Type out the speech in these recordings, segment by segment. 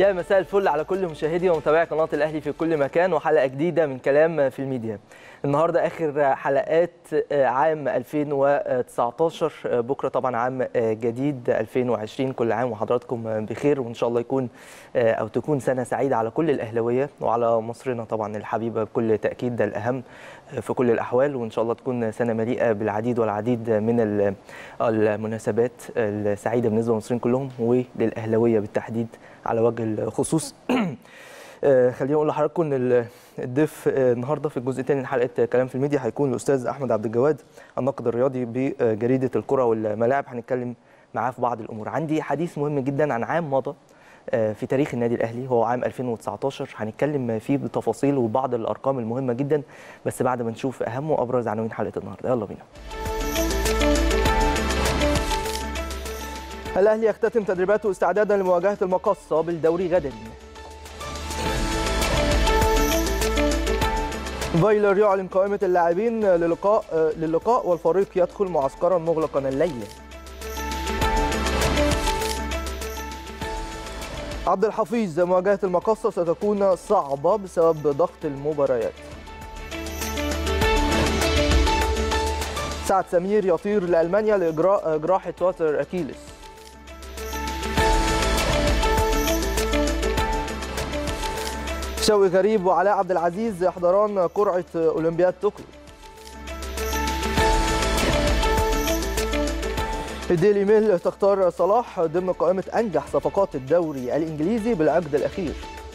يا مساء الفل على كل مشاهدي ومتابعي قناه الاهلي في كل مكان وحلقه جديده من كلام في الميديا. النهارده اخر حلقات عام 2019 بكره طبعا عام جديد 2020 كل عام وحضراتكم بخير وان شاء الله يكون او تكون سنه سعيده على كل الاهلاويه وعلى مصرنا طبعا الحبيبه بكل تاكيد ده الاهم في كل الاحوال وان شاء الله تكون سنه مليئه بالعديد والعديد من المناسبات السعيده بالنسبه للمصريين كلهم وللاهلاويه بالتحديد على وجه الخصوص خليني اقول لحضراتكم ان الضيف النهارده في الجزء الثاني من حلقه كلام في الميديا هيكون الاستاذ احمد عبد الجواد الناقد الرياضي بجريده الكره والملاعب هنتكلم معاه في بعض الامور عندي حديث مهم جدا عن عام مضى في تاريخ النادي الاهلي هو عام 2019 هنتكلم فيه بتفاصيل وبعض الارقام المهمه جدا بس بعد ما نشوف اهم وابرز عناوين حلقه النهارده يلا بينا الاهلي يختتم تدريباته استعدادا لمواجهه المقصه بالدوري غدا فايلر يعلن قائمه اللاعبين للقاء للقاء والفريق يدخل معسكرا مغلقا الليله عبد الحفيظ مواجهه المقصه ستكون صعبه بسبب ضغط المباريات سعد سمير يطير لالمانيا لاجراء جراحه وتر اكيلس شوقي غريب وعلاء عبد العزيز يحضران قرعه اولمبياد طوكيو الديلي ميل تختار صلاح ضمن قائمه انجح صفقات الدوري الانجليزي بالعقد الاخير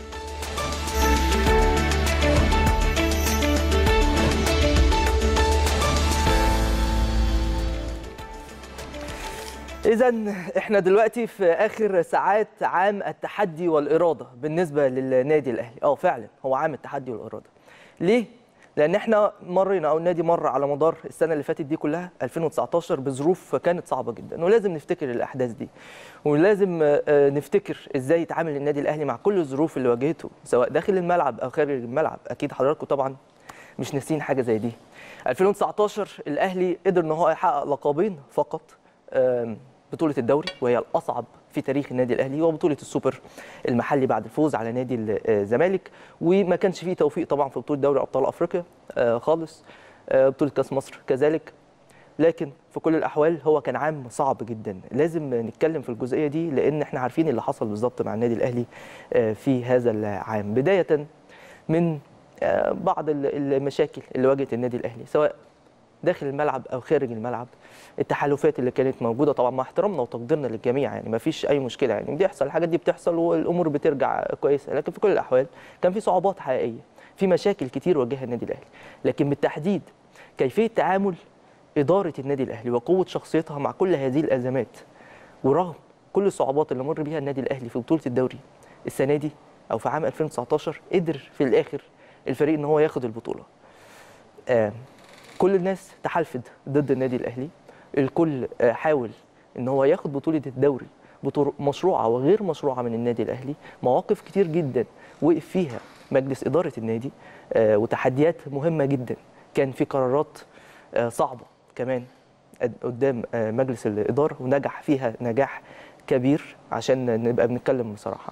إذا احنا دلوقتي في آخر ساعات عام التحدي والإرادة بالنسبة للنادي الأهلي، أه فعلا هو عام التحدي والإرادة. ليه؟ لأن احنا مرينا أو النادي مر على مدار السنة اللي فاتت دي كلها 2019 بظروف كانت صعبة جدا ولازم نفتكر الأحداث دي ولازم نفتكر إزاي يتعامل النادي الأهلي مع كل الظروف اللي واجهته سواء داخل الملعب أو خارج الملعب، أكيد حضراتكم طبعا مش ناسيين حاجة زي دي. 2019 الأهلي قدر إن هو يحقق لقبين فقط بطولة الدوري وهي الأصعب في تاريخ النادي الأهلي وبطولة السوبر المحلي بعد الفوز على نادي الزمالك وما كانش فيه توفيق طبعا في بطولة دوري أبطال أفريقيا خالص بطولة كأس مصر كذلك لكن في كل الأحوال هو كان عام صعب جدا لازم نتكلم في الجزئية دي لأن احنا عارفين اللي حصل بالظبط مع النادي الأهلي في هذا العام بداية من بعض المشاكل اللي واجهت النادي الأهلي سواء داخل الملعب او خارج الملعب التحالفات اللي كانت موجوده طبعا مع احترامنا وتقديرنا للجميع يعني ما فيش اي مشكله يعني بيحصل الحاجات دي بتحصل والامور بترجع كويسه لكن في كل الاحوال كان في صعوبات حقيقيه في مشاكل كتير واجهها النادي الاهلي لكن بالتحديد كيفيه تعامل اداره النادي الاهلي وقوه شخصيتها مع كل هذه الازمات ورغم كل الصعوبات اللي مر بيها النادي الاهلي في بطوله الدوري السنه دي او في عام 2019 قدر في الاخر الفريق ان هو ياخد البطوله آه كل الناس تحالفت ضد النادي الاهلي الكل حاول ان هو ياخد بطوله الدوري بطرق مشروعه وغير مشروعه من النادي الاهلي مواقف كتير جدا وقف فيها مجلس اداره النادي وتحديات مهمه جدا كان في قرارات صعبه كمان قدام مجلس الاداره ونجح فيها نجاح كبير عشان نبقى بنتكلم بصراحه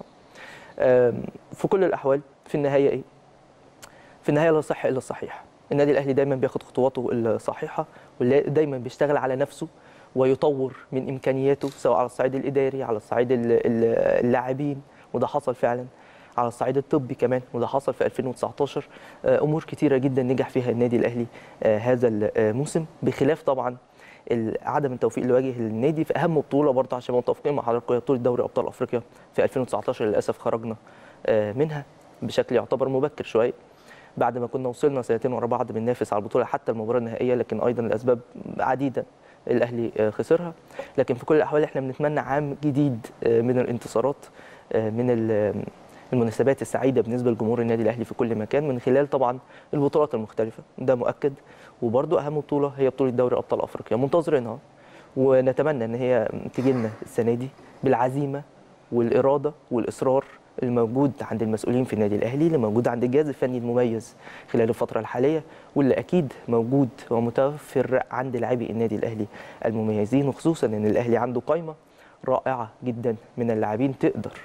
في كل الاحوال في النهايه ايه في النهايه لا يصح الا الصحيح النادي الاهلي دايما بياخد خطواته الصحيحه ودايما بيشتغل على نفسه ويطور من امكانياته سواء على الصعيد الاداري على الصعيد اللاعبين وده حصل فعلا على الصعيد الطبي كمان وده حصل في 2019 امور كتيره جدا نجح فيها النادي الاهلي هذا الموسم بخلاف طبعا عدم التوفيق اللي واجه النادي في اهم بطوله برضه عشان متفقين مع حضراتكم بطوله دوري ابطال افريقيا في 2019 للاسف خرجنا منها بشكل يعتبر مبكر شويه بعد ما كنا وصلنا سنتين ورا بعض بننافس على البطوله حتى المباراه النهائيه لكن ايضا لاسباب عديده الاهلي خسرها لكن في كل الاحوال احنا بنتمنى عام جديد من الانتصارات من المناسبات السعيده بالنسبه لجمهور النادي الاهلي في كل مكان من خلال طبعا البطولات المختلفه ده مؤكد وبرده اهم بطوله هي بطوله دوري ابطال افريقيا منتظرينها ونتمنى ان هي تيجي لنا السنه دي بالعزيمه والاراده والاصرار الموجود عند المسؤولين في النادي الاهلي اللي موجود عند الجهاز الفني المميز خلال الفتره الحاليه واللي اكيد موجود ومتوفر عند لاعبي النادي الاهلي المميزين وخصوصا ان الاهلي عنده قائمه رائعه جدا من اللاعبين تقدر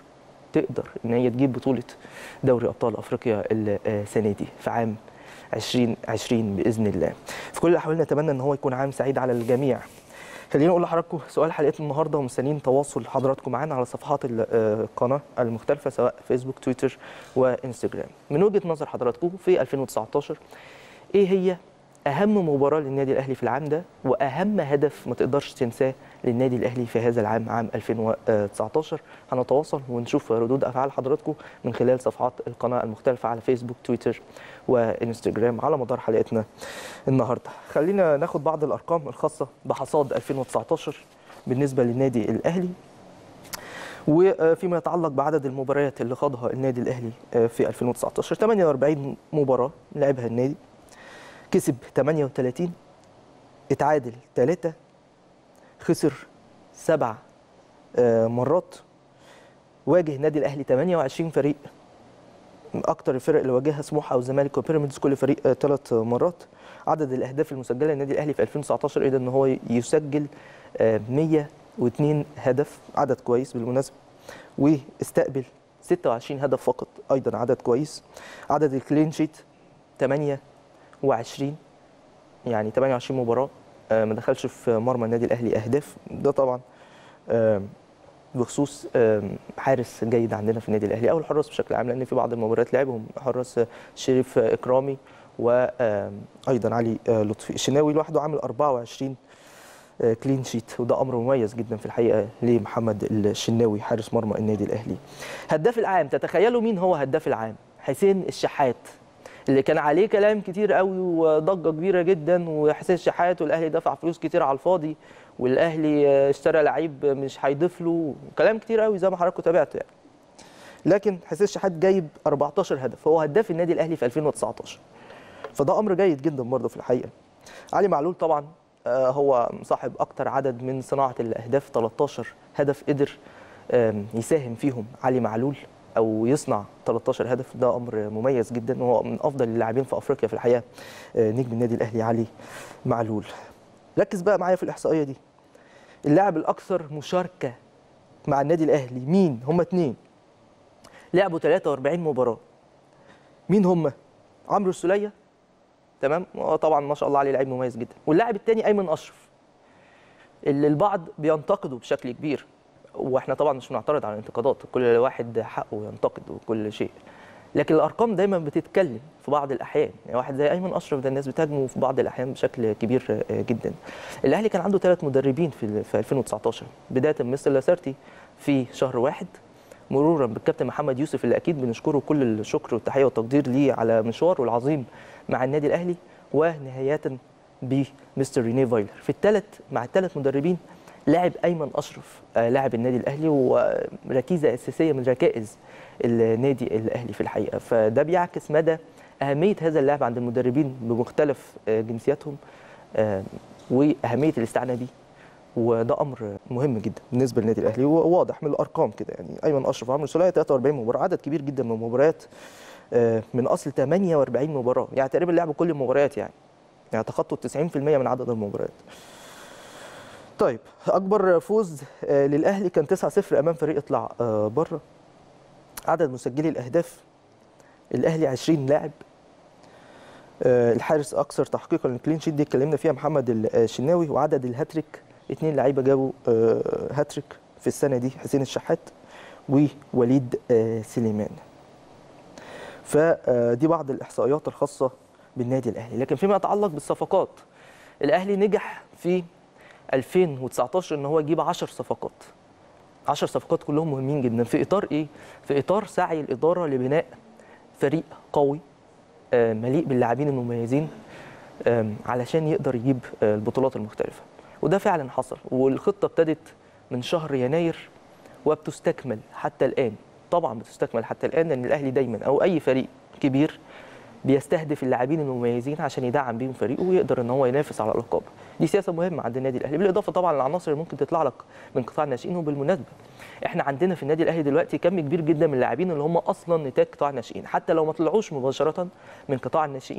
تقدر ان هي تجيب بطوله دوري ابطال افريقيا السنه دي في عام 2020 باذن الله. في كل الاحوال نتمنى ان هو يكون عام سعيد على الجميع. خليني اقول لحضراتكم سؤال حلقتنا النهارده ومستنيين تواصل حضراتكم معانا على صفحات القناه المختلفه سواء فيسبوك تويتر وانستجرام. من وجهه نظر حضراتكم في 2019 ايه هي اهم مباراه للنادي الاهلي في العام ده واهم هدف ما تقدرش تنساه للنادي الاهلي في هذا العام عام 2019 هنتواصل ونشوف ردود افعال حضراتكم من خلال صفحات القناه المختلفه على فيسبوك تويتر وانستجرام على مدار حلقتنا النهارده خلينا ناخد بعض الارقام الخاصه بحصاد 2019 بالنسبه للنادي الاهلي وفيما يتعلق بعدد المباريات اللي خاضها النادي الاهلي في 2019 48 مباراه لعبها النادي كسب 38 اتعادل 3 خسر سبع مرات واجه النادي الاهلي 28 فريق اكتر الفرق اللي واجهها سموحه والزمالك وبيراميدز كل فريق ثلاث مرات عدد الاهداف المسجله للنادي الاهلي في 2019 قدر ان هو يسجل 102 هدف عدد كويس بالمناسبه واستقبل 26 هدف فقط ايضا عدد كويس عدد الكلين شيت 28 يعني 28 مباراه ما دخلش في مرمى النادي الاهلي اهداف ده طبعا بخصوص حارس جيد عندنا في النادي الاهلي او الحراس بشكل عام لان في بعض المباريات لعبهم حراس شريف اكرامي وايضا علي لطفي الشناوي لوحده عامل 24 كلين شيت وده امر مميز جدا في الحقيقه لمحمد الشناوي حارس مرمى النادي الاهلي هداف العام تتخيلوا مين هو هداف العام حسين الشحات اللي كان عليه كلام كتير قوي وضجه كبيره جدا وحسين الشحات والاهلي دفع فلوس كتير على الفاضي والاهلي اشترى لعيب مش هيضيف له كلام كتير قوي زي ما حضراتكم تابعتوا يعني لكن حسين الشحات جايب 14 هدف هو هداف النادي الاهلي في 2019 فده امر جيد جدا برضه في الحقيقه علي معلول طبعا هو صاحب اكتر عدد من صناعه الاهداف 13 هدف قدر يساهم فيهم علي معلول او يصنع 13 هدف ده امر مميز جدا وهو من افضل اللاعبين في افريقيا في الحقيقه نجم النادي الاهلي علي معلول ركز بقى معايا في الاحصائيه دي اللاعب الاكثر مشاركه مع النادي الاهلي مين هم اتنين لعبوا 43 مباراه مين هم عمرو السوليه تمام طبعا ما شاء الله عليه لعيب مميز جدا واللاعب الثاني ايمن اشرف اللي البعض بينتقده بشكل كبير واحنا طبعا مش بنعترض على الانتقادات كل واحد حقه ينتقد وكل شيء لكن الارقام دايما بتتكلم في بعض الاحيان يعني واحد زي ايمن اشرف ده الناس بتهاجمه في بعض الاحيان بشكل كبير جدا الاهلي كان عنده ثلاث مدربين في في 2019 بدايه من مستر لاسارتي في شهر واحد مرورا بالكابتن محمد يوسف اللي اكيد بنشكره كل الشكر والتحيه والتقدير ليه على مشواره العظيم مع النادي الاهلي ونهايه بمستر ريني فايلر في الثلاث مع الثلاث مدربين لاعب ايمن اشرف لاعب النادي الاهلي وركيزه اساسيه من ركائز النادي الاهلي في الحقيقه فده بيعكس مدى اهميه هذا اللاعب عند المدربين بمختلف جنسياتهم واهميه الاستعانه بيه وده امر مهم جدا بالنسبه للنادي الاهلي وواضح من الارقام كده يعني ايمن اشرف وعمرو سوليه 43 مباراه عدد كبير جدا من المباريات من اصل 48 مباراه يعني تقريبا لعبوا كل المباريات يعني يعني تخطوا 90% من عدد المباريات طيب اكبر فوز للاهلي كان 9-0 امام فريق اطلع بره عدد مسجلي الاهداف الاهلي 20 لاعب الحارس اكثر تحقيقا للكلين شيت دي اتكلمنا فيها محمد الشناوي وعدد الهاتريك اثنين لعيبه جابوا هاتريك في السنه دي حسين الشحات ووليد سليمان فدي بعض الاحصائيات الخاصه بالنادي الاهلي لكن فيما يتعلق بالصفقات الاهلي نجح في 2019 ان هو يجيب 10 صفقات 10 صفقات كلهم مهمين جدا في اطار ايه في اطار سعي الاداره لبناء فريق قوي مليء باللاعبين المميزين علشان يقدر يجيب البطولات المختلفه وده فعلا حصل والخطه ابتدت من شهر يناير وبتستكمل حتى الان طبعا بتستكمل حتى الان لان الاهلي دايما او اي فريق كبير بيستهدف اللاعبين المميزين عشان يدعم بيهم فريقه ويقدر ان هو ينافس على الالقاب دي سياسه مهمه عند النادي الاهلي بالاضافه طبعا للعناصر اللي ممكن تطلع لك من قطاع الناشئين وبالمناسبه احنا عندنا في النادي الاهلي دلوقتي كم كبير جدا من اللاعبين اللي هم اصلا نتاج قطاع الناشئين حتى لو ما طلعوش مباشره من قطاع الناشئين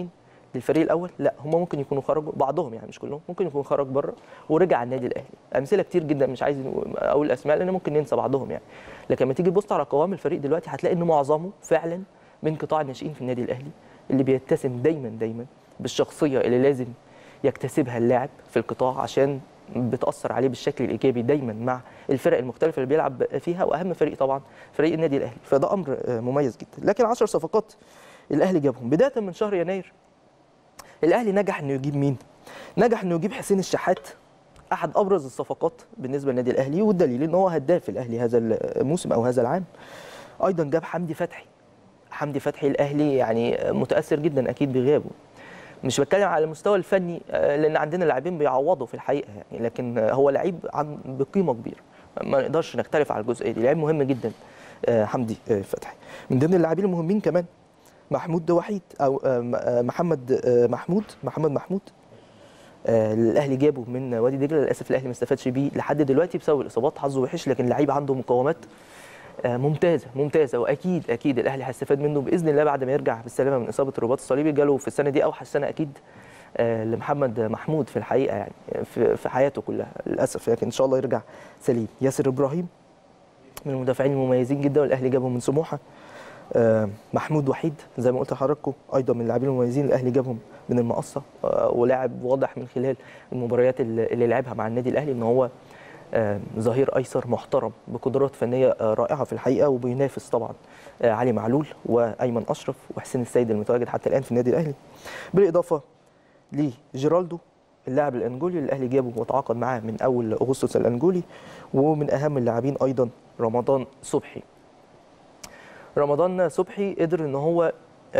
للفريق الاول لا هم ممكن يكونوا خرجوا بعضهم يعني مش كلهم ممكن يكون خرج بره ورجع النادي الاهلي امثله كتير جدا مش عايز اقول اسماء لان ممكن ننسى بعضهم يعني لكن لما تيجي تبص على قوام الفريق دلوقتي هتلاقي ان معظمه فعلا من قطاع الناشئين في النادي الاهلي اللي بيتسم دايما دايما بالشخصيه اللي لازم يكتسبها اللاعب في القطاع عشان بتاثر عليه بالشكل الايجابي دايما مع الفرق المختلفه اللي بيلعب فيها واهم فريق طبعا فريق النادي الاهلي فده امر مميز جدا لكن 10 صفقات الاهلي جابهم بدايه من شهر يناير الاهلي نجح انه يجيب مين نجح انه يجيب حسين الشحات احد ابرز الصفقات بالنسبه للنادي الاهلي والدليل ان هو هداف الاهلي هذا الموسم او هذا العام ايضا جاب حمدي فتحي حمدي فتحي الاهلي يعني متاثر جدا اكيد بغيابه مش بتكلم على المستوى الفني لان عندنا لاعبين بيعوضوا في الحقيقه يعني لكن هو لعيب عن بقيمه كبيره ما نقدرش نختلف على الجزئيه دي لعيب مهم جدا حمدي فتحي من ضمن اللاعبين المهمين كمان محمود وحيد او محمد محمود محمد محمود الاهلي جابه من وادي دجله للاسف الاهلي ما استفادش بيه لحد دلوقتي بسبب الاصابات حظه وحش لكن لعيب عنده مقومات ممتازه ممتازه واكيد اكيد الاهلي هيستفاد منه باذن الله بعد ما يرجع بالسلامه من اصابه الرباط الصليبي جاله في السنه دي اوحش سنه اكيد لمحمد محمود في الحقيقه يعني في حياته كلها للاسف لكن ان شاء الله يرجع سليم ياسر ابراهيم من المدافعين المميزين جدا والاهلي جابه من سموحه محمود وحيد زي ما قلت لحضراتكم ايضا من اللاعبين المميزين الاهلي جابهم من المقصه ولاعب واضح من خلال المباريات اللي لعبها مع النادي الاهلي ان هو ظهير ايسر محترم بقدرات فنيه رائعه في الحقيقه وبينافس طبعا علي معلول وايمن اشرف وحسين السيد المتواجد حتى الان في النادي الاهلي بالاضافه لجيرالدو اللاعب الانجولي اللي الاهلي جابه وتعاقد معاه من اول اغسطس الانجولي ومن اهم اللاعبين ايضا رمضان صبحي رمضان صبحي قدر ان هو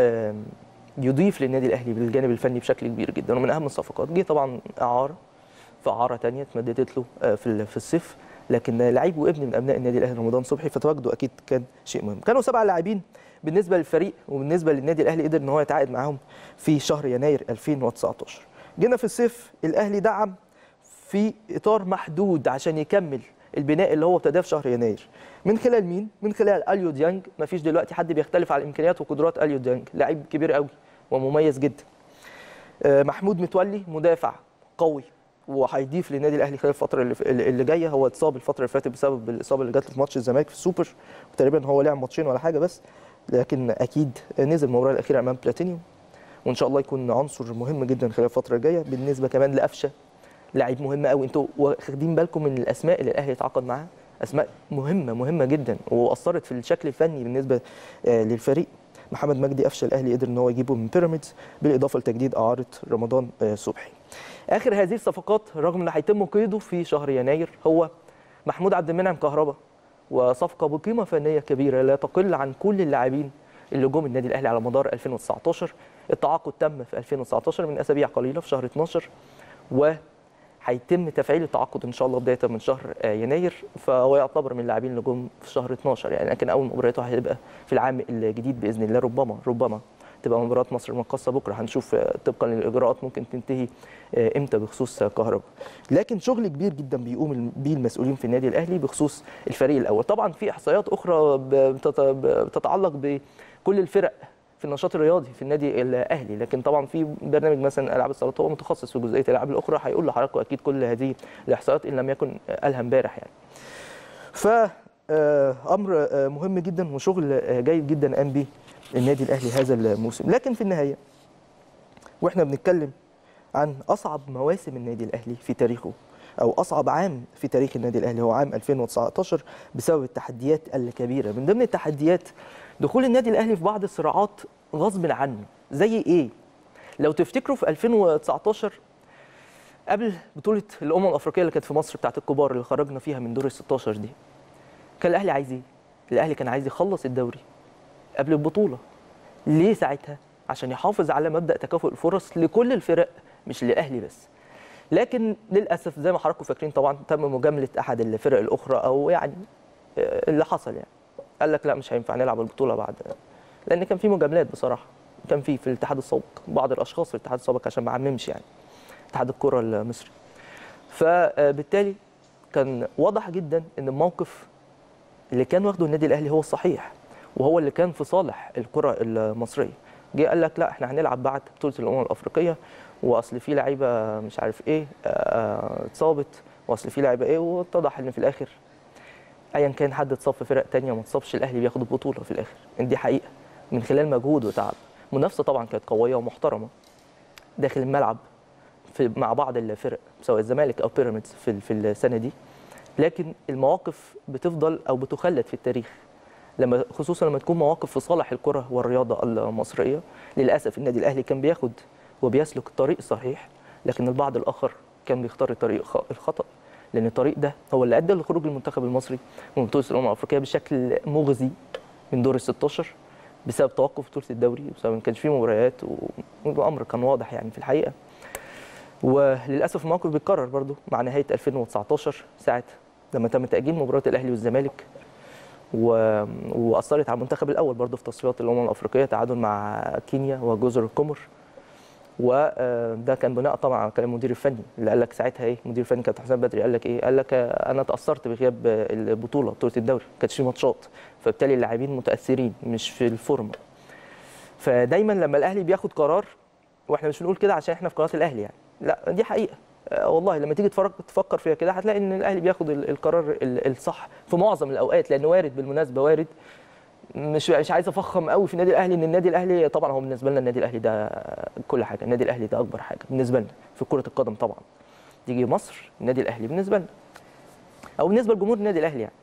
يضيف للنادي الاهلي بالجانب الفني بشكل كبير جدا ومن اهم الصفقات جه طبعا اعاره في اعاره ثانيه اتمددت له في في الصيف لكن لعيب وابن من ابناء النادي الاهلي رمضان صبحي فتواجده اكيد كان شيء مهم كانوا سبع لاعبين بالنسبه للفريق وبالنسبه للنادي الاهلي قدر ان هو يتعاقد معاهم في شهر يناير 2019 جينا في الصيف الاهلي دعم في اطار محدود عشان يكمل البناء اللي هو ابتداه في شهر يناير من خلال مين من خلال اليو ديانج ما فيش دلوقتي حد بيختلف على امكانيات وقدرات اليو ديانج لعيب كبير قوي ومميز جدا محمود متولي مدافع قوي وهيضيف للنادي الاهلي خلال الفتره اللي, اللي جايه هو اتصاب الفتره اللي فاتت بسبب الاصابه اللي جات له في ماتش الزمالك في السوبر وتقريبا هو لعب ماتشين ولا حاجه بس لكن اكيد نزل المباراه الاخيره امام بلاتينيوم وان شاء الله يكون عنصر مهم جدا خلال الفتره الجايه بالنسبه كمان لقفشه لاعب مهم قوي انتوا واخدين بالكم من الاسماء اللي الاهلي اتعاقد معاها اسماء مهمه مهمه جدا واثرت في الشكل الفني بالنسبه للفريق محمد مجدي قفشه الاهلي قدر ان هو يجيبه من بيراميدز بالاضافه لتجديد اعاره رمضان صبحي اخر هذه الصفقات رغم ان هيتم قيده في شهر يناير هو محمود عبد المنعم كهربا وصفقه بقيمه فنيه كبيره لا تقل عن كل اللاعبين اللي جم النادي الاهلي على مدار 2019 التعاقد تم في 2019 من اسابيع قليله في شهر 12 و هيتم تفعيل التعاقد ان شاء الله بدايه من شهر يناير فهو يعتبر من اللاعبين اللي جم في شهر 12 يعني لكن اول مبارياته هتبقى في العام الجديد باذن الله ربما ربما تبقى مباراه مصر المقاصه بكره هنشوف طبقا للاجراءات ممكن تنتهي امتى بخصوص كهرباء لكن شغل كبير جدا بيقوم بيه المسؤولين في النادي الاهلي بخصوص الفريق الاول طبعا في احصائيات اخرى بتتعلق بكل الفرق في النشاط الرياضي في النادي الاهلي لكن طبعا في برنامج مثلا العاب الصالات هو متخصص في جزئيه الالعاب الاخرى هيقول لحضراتكم اكيد كل هذه الاحصائيات ان لم يكن قالها امبارح يعني ف امر مهم جدا وشغل جيد جدا قام به النادي الاهلي هذا الموسم لكن في النهايه واحنا بنتكلم عن اصعب مواسم النادي الاهلي في تاريخه او اصعب عام في تاريخ النادي الاهلي هو عام 2019 بسبب التحديات الكبيره من ضمن التحديات دخول النادي الاهلي في بعض الصراعات غصب عنه زي ايه لو تفتكروا في 2019 قبل بطوله الامم الافريقيه اللي كانت في مصر بتاعت الكبار اللي خرجنا فيها من دور ال 16 دي كان الاهلي عايز ايه الاهلي كان عايز يخلص الدوري قبل البطوله ليه ساعتها عشان يحافظ على مبدا تكافؤ الفرص لكل الفرق مش للاهلي بس لكن للاسف زي ما حضراتكم فاكرين طبعا تم مجامله احد الفرق الاخرى او يعني اللي حصل يعني قال لك لا مش هينفع نلعب البطوله بعد لان كان في مجاملات بصراحه كان في في الاتحاد السابق بعض الاشخاص في الاتحاد السابق عشان ما اعممش يعني اتحاد الكره المصري فبالتالي كان واضح جدا ان الموقف اللي كان واخده النادي الاهلي هو الصحيح وهو اللي كان في صالح الكره المصريه جه قال لك لا احنا هنلعب بعد بطوله الامم الافريقيه واصل في لعيبه مش عارف ايه آه، اتصابت واصل في لعيبه ايه واتضح ان في الاخر ايا كان حد اتصاب في فرق تانية ما اتصابش الاهلي بياخد البطوله في الاخر إن دي حقيقه من خلال مجهود وتعب منافسه طبعا كانت قويه ومحترمه داخل الملعب في مع بعض الفرق سواء الزمالك او بيراميدز في في السنه دي لكن المواقف بتفضل او بتخلد في التاريخ لما خصوصا لما تكون مواقف في صالح الكره والرياضه المصريه للاسف النادي الاهلي كان بياخد وبيسلك الطريق الصحيح لكن البعض الاخر كان بيختار الطريق خ- الخطا لان الطريق ده هو اللي ادى لخروج المنتخب المصري من بطوله الامم الافريقيه بشكل مغزي من دور ال 16 بسبب توقف بطوله الدوري بسبب ما كانش فيه مباريات و- والامر كان واضح يعني في الحقيقه وللاسف الموقف بيتكرر برضو مع نهايه 2019 ساعه لما تم تاجيل مباراه الاهلي والزمالك و... واثرت على المنتخب الاول برضو في تصفيات الامم الافريقيه تعادل مع كينيا وجزر القمر وده كان بناء طبعا على كلام المدير الفني اللي قال لك ساعتها ايه المدير الفني كابتن حسام بدري قال لك ايه قال لك آه، انا تاثرت بغياب آه، البطوله بطوله الدوري ما كانش في ماتشات فبالتالي اللاعبين متاثرين مش في الفورمه فدايما لما الاهلي بياخد قرار واحنا مش بنقول كده عشان احنا في قناه الاهلي يعني لا دي حقيقه آه، والله لما تيجي تفرج تفكر فيها كده هتلاقي ان الاهلي بياخد ال- القرار ال- الصح في معظم الاوقات لان وارد بالمناسبه وارد مش مش عايز افخم قوي في النادي الاهلي ان النادي الاهلي طبعا هو بالنسبه لنا النادي الاهلي ده كل حاجه النادي الاهلي ده اكبر حاجه بالنسبه لنا في كره القدم طبعا تيجي مصر النادي الاهلي بالنسبه لنا او بالنسبه لجمهور النادي الاهلي يعني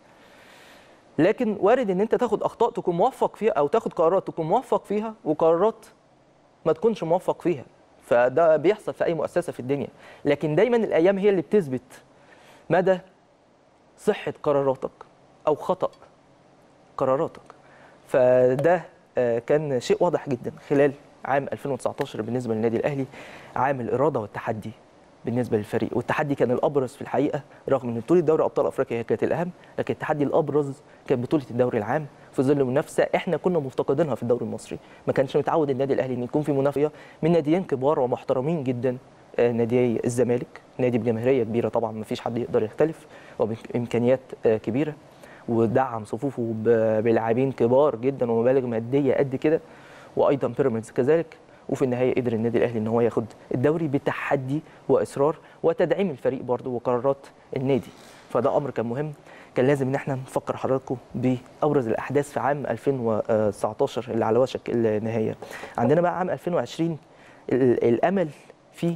لكن وارد ان انت تاخد اخطاء تكون موفق فيها او تاخد قرارات تكون موفق فيها وقرارات ما تكونش موفق فيها فده بيحصل في اي مؤسسه في الدنيا لكن دايما الايام هي اللي بتثبت مدى صحه قراراتك او خطا قراراتك فده آه، كان شيء واضح جدا خلال عام 2019 بالنسبه للنادي الاهلي عام الاراده والتحدي بالنسبه للفريق والتحدي كان الابرز في الحقيقه رغم ان بطوله دوري ابطال افريقيا هي كانت الاهم لكن التحدي الابرز كان بطوله الدوري العام في ظل منافسه احنا كنا مفتقدينها في الدوري المصري ما كانش متعود النادي الاهلي ان يكون في منافسه من ناديين كبار ومحترمين جدا آه، نادي الزمالك نادي بجماهيريه كبيره طبعا ما فيش حد يقدر يختلف وبامكانيات آه، كبيره ودعم صفوفه ب- بلاعبين كبار جدا ومبالغ ماديه قد كده وايضا بيراميدز كذلك وفي النهايه قدر النادي الاهلي ان هو ياخد الدوري بتحدي واصرار وتدعيم الفريق برضه وقرارات النادي فده امر كان مهم كان لازم ان احنا نفكر حضراتكم بابرز الاحداث في عام 2019 اللي على وشك النهايه عندنا بقى عام 2020 ال- الامل فيه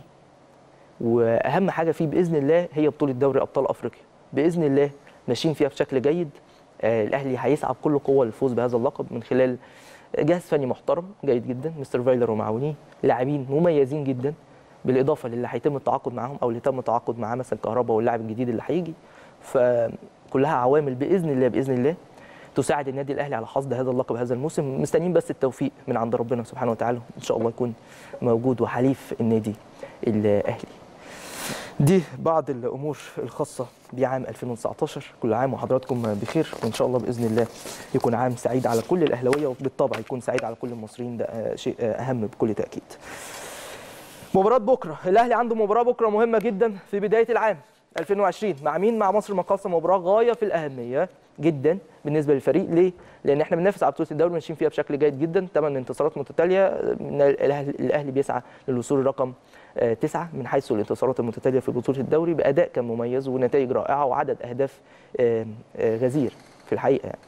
واهم حاجه فيه باذن الله هي بطوله دوري ابطال افريقيا باذن الله ماشيين فيها بشكل جيد آه، الاهلي هيسعى بكل قوه للفوز بهذا اللقب من خلال جهاز فني محترم جيد جدا مستر فايلر ومعاونيه لاعبين مميزين جدا بالاضافه للي هيتم التعاقد معاهم او اللي تم التعاقد معاه مثلا كهربا واللاعب الجديد اللي هيجي فكلها عوامل باذن الله باذن الله تساعد النادي الاهلي على حصد هذا اللقب هذا الموسم مستنيين بس التوفيق من عند ربنا سبحانه وتعالى ان شاء الله يكون موجود وحليف النادي الاهلي دي بعض الامور الخاصه بعام 2019 كل عام وحضراتكم بخير وان شاء الله باذن الله يكون عام سعيد على كل الاهلاويه وبالطبع يكون سعيد على كل المصريين ده آه، شيء آه، اهم بكل تاكيد مباراة بكرة الأهلي عنده مباراة بكرة مهمة جدا في بداية العام 2020 مع مين؟ مع مصر المقاصة مباراة غاية في الأهمية جدا بالنسبة للفريق ليه؟ لأن احنا بننافس على بطولة الدوري ماشيين فيها بشكل جيد جدا ثمان انتصارات متتالية من الأهلي الأهلي بيسعى للوصول لرقم آه، تسعة من حيث الانتصارات المتتالية في بطولة الدوري بأداء كان مميز ونتائج رائعة وعدد أهداف آه، آه، غزير في الحقيقة يعني.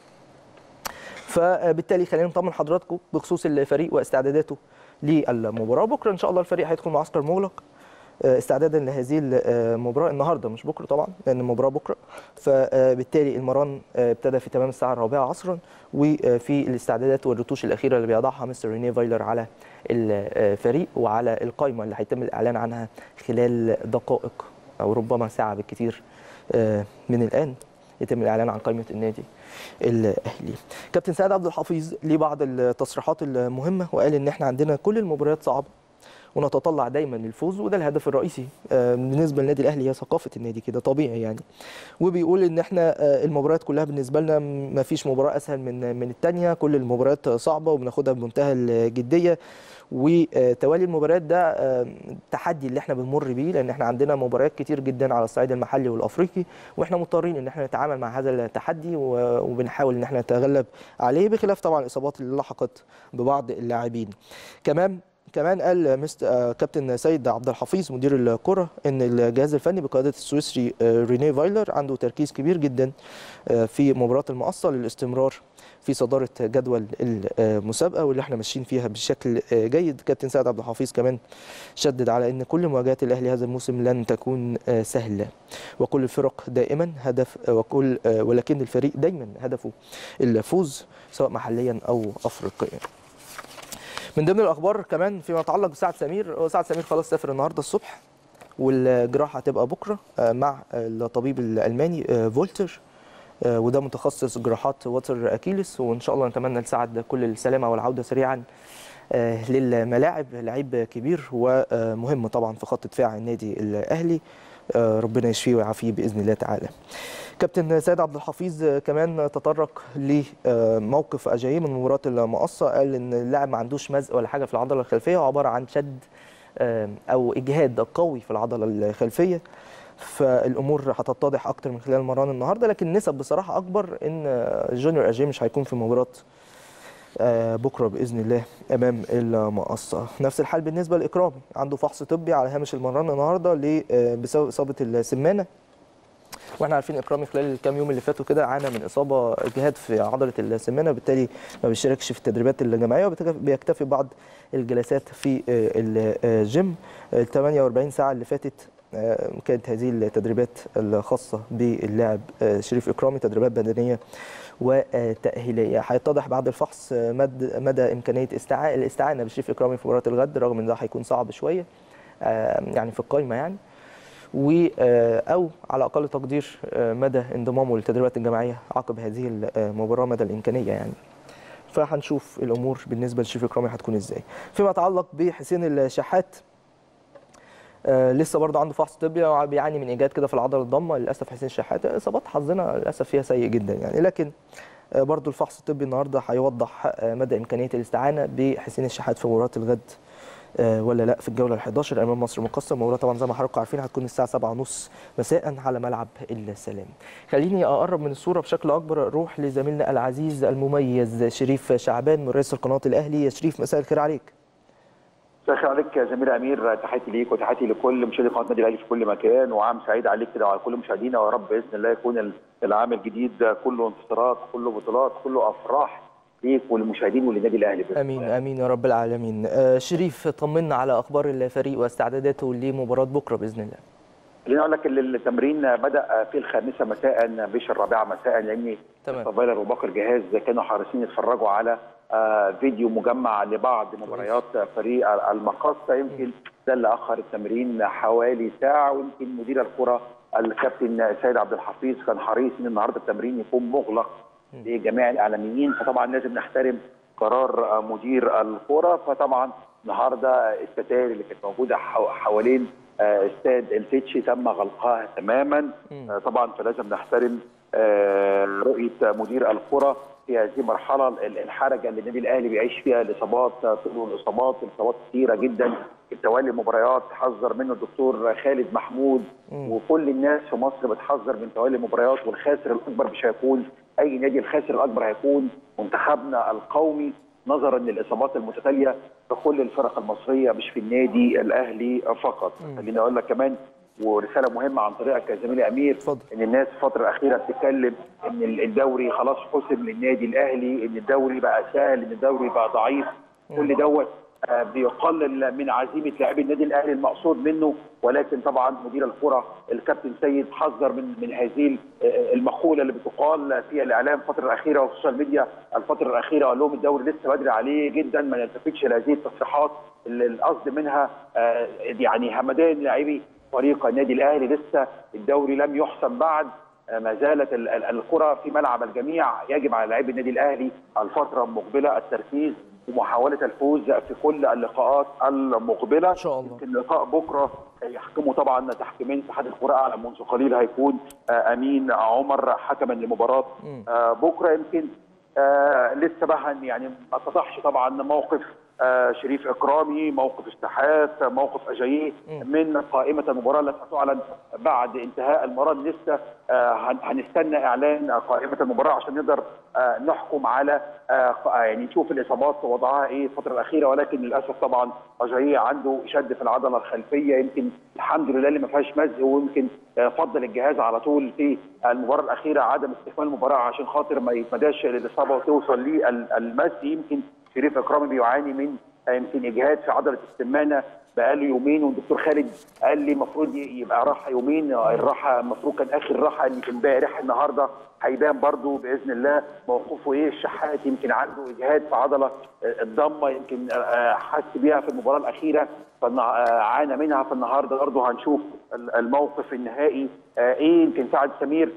فبالتالي خلينا نطمن حضراتكم بخصوص الفريق واستعداداته للمباراه بكره ان شاء الله الفريق هيدخل معسكر مغلق آه، استعدادا لهذه المباراه النهارده مش بكره طبعا لان المباراه بكره فبالتالي المران آه، ابتدى في تمام الساعه الرابعه عصرا وفي الاستعدادات والرتوش الاخيره اللي بيضعها مستر رينيه فايلر على الفريق وعلى القائمه اللي هيتم الاعلان عنها خلال دقائق او ربما ساعه بالكثير آه، من الان يتم الاعلان عن قائمه النادي الاهلي كابتن سعد عبد الحفيظ ليه بعض التصريحات المهمه وقال ان احنا عندنا كل المباريات صعبه ونتطلع دايما للفوز وده الهدف الرئيسي آه، بالنسبه للنادي الاهلي هي ثقافه النادي كده طبيعي يعني وبيقول ان احنا آه، المباريات كلها بالنسبه لنا ما فيش مباراه اسهل من من الثانيه كل المباريات صعبه وبناخدها بمنتهى الجديه وتوالي المباريات ده آه، التحدي اللي احنا بنمر بيه لان احنا عندنا مباريات كتير جدا على الصعيد المحلي والافريقي واحنا مضطرين ان احنا نتعامل مع هذا التحدي و- وبنحاول ان احنا نتغلب عليه بخلاف طبعا الاصابات اللي لحقت ببعض اللاعبين كمان كمان قال مست... آه، كابتن سيد عبد الحفيظ مدير الكره ان الجهاز الفني بقياده السويسري آه، رينيه فايلر عنده تركيز كبير جدا آه، في مباراه المقصه للاستمرار في صداره جدول المسابقه واللي احنا ماشيين فيها بشكل آه، جيد كابتن سيد عبد الحفيظ كمان شدد على ان كل مواجهات الاهلي هذا الموسم لن تكون آه، سهله وكل الفرق دائما هدف آه، وكل آه، ولكن الفريق دايما هدفه الفوز سواء محليا او افريقيا من ضمن الاخبار كمان فيما يتعلق بسعد سمير هو سعد سمير خلاص سافر النهارده الصبح والجراحه هتبقى بكره آه، مع الطبيب الالماني آه، فولتر آه، وده متخصص جراحات وتر اكيلس وان شاء الله نتمنى لسعد كل السلامه والعوده سريعا آه، للملاعب لعيب كبير ومهم طبعا في خط دفاع النادي الاهلي آه، ربنا يشفيه ويعافيه باذن الله تعالى كابتن سيد عبد الحفيظ كمان تطرق لموقف اجاييه من مباراه المقصه قال ان اللاعب ما عندوش مزق ولا حاجه في العضله الخلفيه هو عباره عن شد آه، او اجهاد قوي في العضله الخلفيه فالامور هتتضح اكتر من خلال مران النهارده لكن النسب بصراحه اكبر ان آه، جونيور اجاي مش هيكون في مباراه آه، بكره باذن الله امام المقصه نفس الحال بالنسبه لاكرامي عنده فحص طبي على هامش المران النهارده ل- آه، بسبب اصابه السمانه واحنا عارفين اكرامي خلال الكام يوم اللي فاتوا كده عانى من اصابه اجهاد في عضله السمانه وبالتالي ما بيشاركش في التدريبات الجماعيه وبيكتفي بعض الجلسات في آه، الجيم ال 48 ساعه اللي فاتت آه، كانت هذه التدريبات الخاصه باللاعب آه، شريف اكرامي تدريبات بدنيه وتاهيليه هيتضح بعد الفحص آه، مد مدى امكانيه استعاء الاستعانه بشريف اكرامي في مباراه الغد رغم ان ده هيكون صعب شويه آه، يعني في القائمه يعني و آه، او على اقل تقدير آه، مدى انضمامه للتدريبات الجماعيه عقب هذه المباراه مدى الامكانيه يعني فهنشوف الامور بالنسبه لشريف اكرامي هتكون ازاي فيما يتعلق بحسين الشحات آه، لسه برضه عنده فحص طبي وبيعاني من ايجاد كده في العضله الضمه للاسف حسين الشحات اصابات حظنا للاسف فيها سيء جدا يعني لكن آه، برضه الفحص الطبي النهارده هيوضح آه، مدى امكانيه الاستعانه بحسين الشحات في مباراه الغد آه، ولا لا في الجوله ال11 امام مصر المقصه المباراه طبعا زي ما حضراتكم عارفين هتكون الساعه 7:30 مساء على ملعب السلام خليني اقرب من الصوره بشكل اكبر اروح لزميلنا العزيز المميز شريف شعبان من رئيس القناه الاهلي يا شريف مساء الخير عليك مساء الخير عليك يا زميل امير تحياتي ليك وتحياتي لكل مشاهدي قناه النادي الاهلي في كل مكان وعام سعيد عليك كده وعلى كل مشاهدينا ويا رب باذن الله يكون العام الجديد كله انتصارات كله بطولات كله افراح ليك وللمشاهدين وللنادي الاهلي بإذن امين الله. امين يا رب العالمين آه، شريف طمنا على اخبار الفريق واستعداداته لمباراه بكره باذن الله خليني اقول لك ان التمرين بدا في الخامسه مساء مش الرابعه مساء لان تمام. فايلر وبكر جهاز كانوا حريصين يتفرجوا على آه، فيديو مجمع لبعض مباريات فريق المقاصه يمكن ده اللي اخر التمرين حوالي ساعه ويمكن مدير الكره الكابتن سيد عبد الحفيظ كان حريص ان النهارده التمرين يكون مغلق لجميع الاعلاميين فطبعا لازم نحترم قرار مدير الكره فطبعا النهارده الستائر اللي كانت موجوده حو- حوالين آه، استاد التتشي تم غلقها تماما مم. آه، طبعا فلازم نحترم آه، رؤيه مدير الكره في هذه المرحله ال- الحرجه اللي النادي الاهلي بيعيش فيها الاصابات آه، طول الاصابات الاصابات كثيره جدا توالي المباريات حذر منه الدكتور خالد محمود مم. وكل الناس في مصر بتحذر من توالي المباريات والخاسر الاكبر مش هيكون اي نادي الخاسر الاكبر هيكون منتخبنا القومي نظرا للاصابات المتتاليه في كل الفرق المصريه مش في النادي الاهلي فقط مم. خليني اقول لك كمان ورساله مهمه عن طريقك يا زميلي امير اتفضل. ان الناس الفتره الاخيره بتتكلم ان الدوري خلاص حسم للنادي الاهلي ان الدوري بقى سهل ان الدوري بقى ضعيف كل دوت آه، بيقلل من عزيمه لاعبي النادي الاهلي المقصود منه ولكن طبعا مدير الكره الكابتن سيد حذر من من هذه آه، المقوله اللي بتقال في الاعلام الفتره الاخيره وفي السوشيال ميديا الفتره الاخيره قال لهم الدوري لسه بدري عليه جدا ما نلتفتش لهذه التصريحات اللي القصد منها آه، يعني همدان لاعبي فريق النادي الاهلي لسه الدوري لم يحسم بعد آه، ما زالت ال- ال- الكره في ملعب الجميع يجب على لاعبي النادي الاهلي الفتره المقبله التركيز ومحاوله الفوز في كل اللقاءات المقبله ان شاء الله يمكن لقاء بكره يحكمه طبعا تحكيمين اتحاد الكره اعلن منذ قليل هيكون آه، امين عمر حكما لمباراه آه، بكره يمكن آه لسه بقى هن- يعني ما اتضحش طبعا موقف آه شريف اكرامي موقف الشحات موقف اجاييه من قائمه المباراه التي ستعلن بعد انتهاء المباراه لسه آه هن- هنستنى اعلان قائمه المباراه عشان نقدر آه نحكم على آه ق- آه، يعني نشوف الاصابات وضعها ايه الفتره الاخيره ولكن للاسف طبعا اجاييه عنده شد في العضله الخلفيه يمكن الحمد لله اللي ما فيهاش مزق ويمكن آه، فضل الجهاز على طول في المباراه الاخيره عدم استكمال المباراه عشان خاطر ما يتمداش للاصابه وتوصل للمزق يمكن شريف اكرامي بيعاني من آه، يمكن اجهاد في عضله السمانه بقاله يومين والدكتور خالد قال لي المفروض يبقى راحه يومين آه، الراحه المفروض كان اخر راحه اللي امبارح النهارده هيبان برضو باذن الله موقفه ايه الشحات يمكن عنده اجهاد في عضله آه، الضمه يمكن آه، حس بيها في المباراه الاخيره فعانى منها فالنهارده برضه هنشوف ال- الموقف النهائي آه، ايه يمكن سعد سمير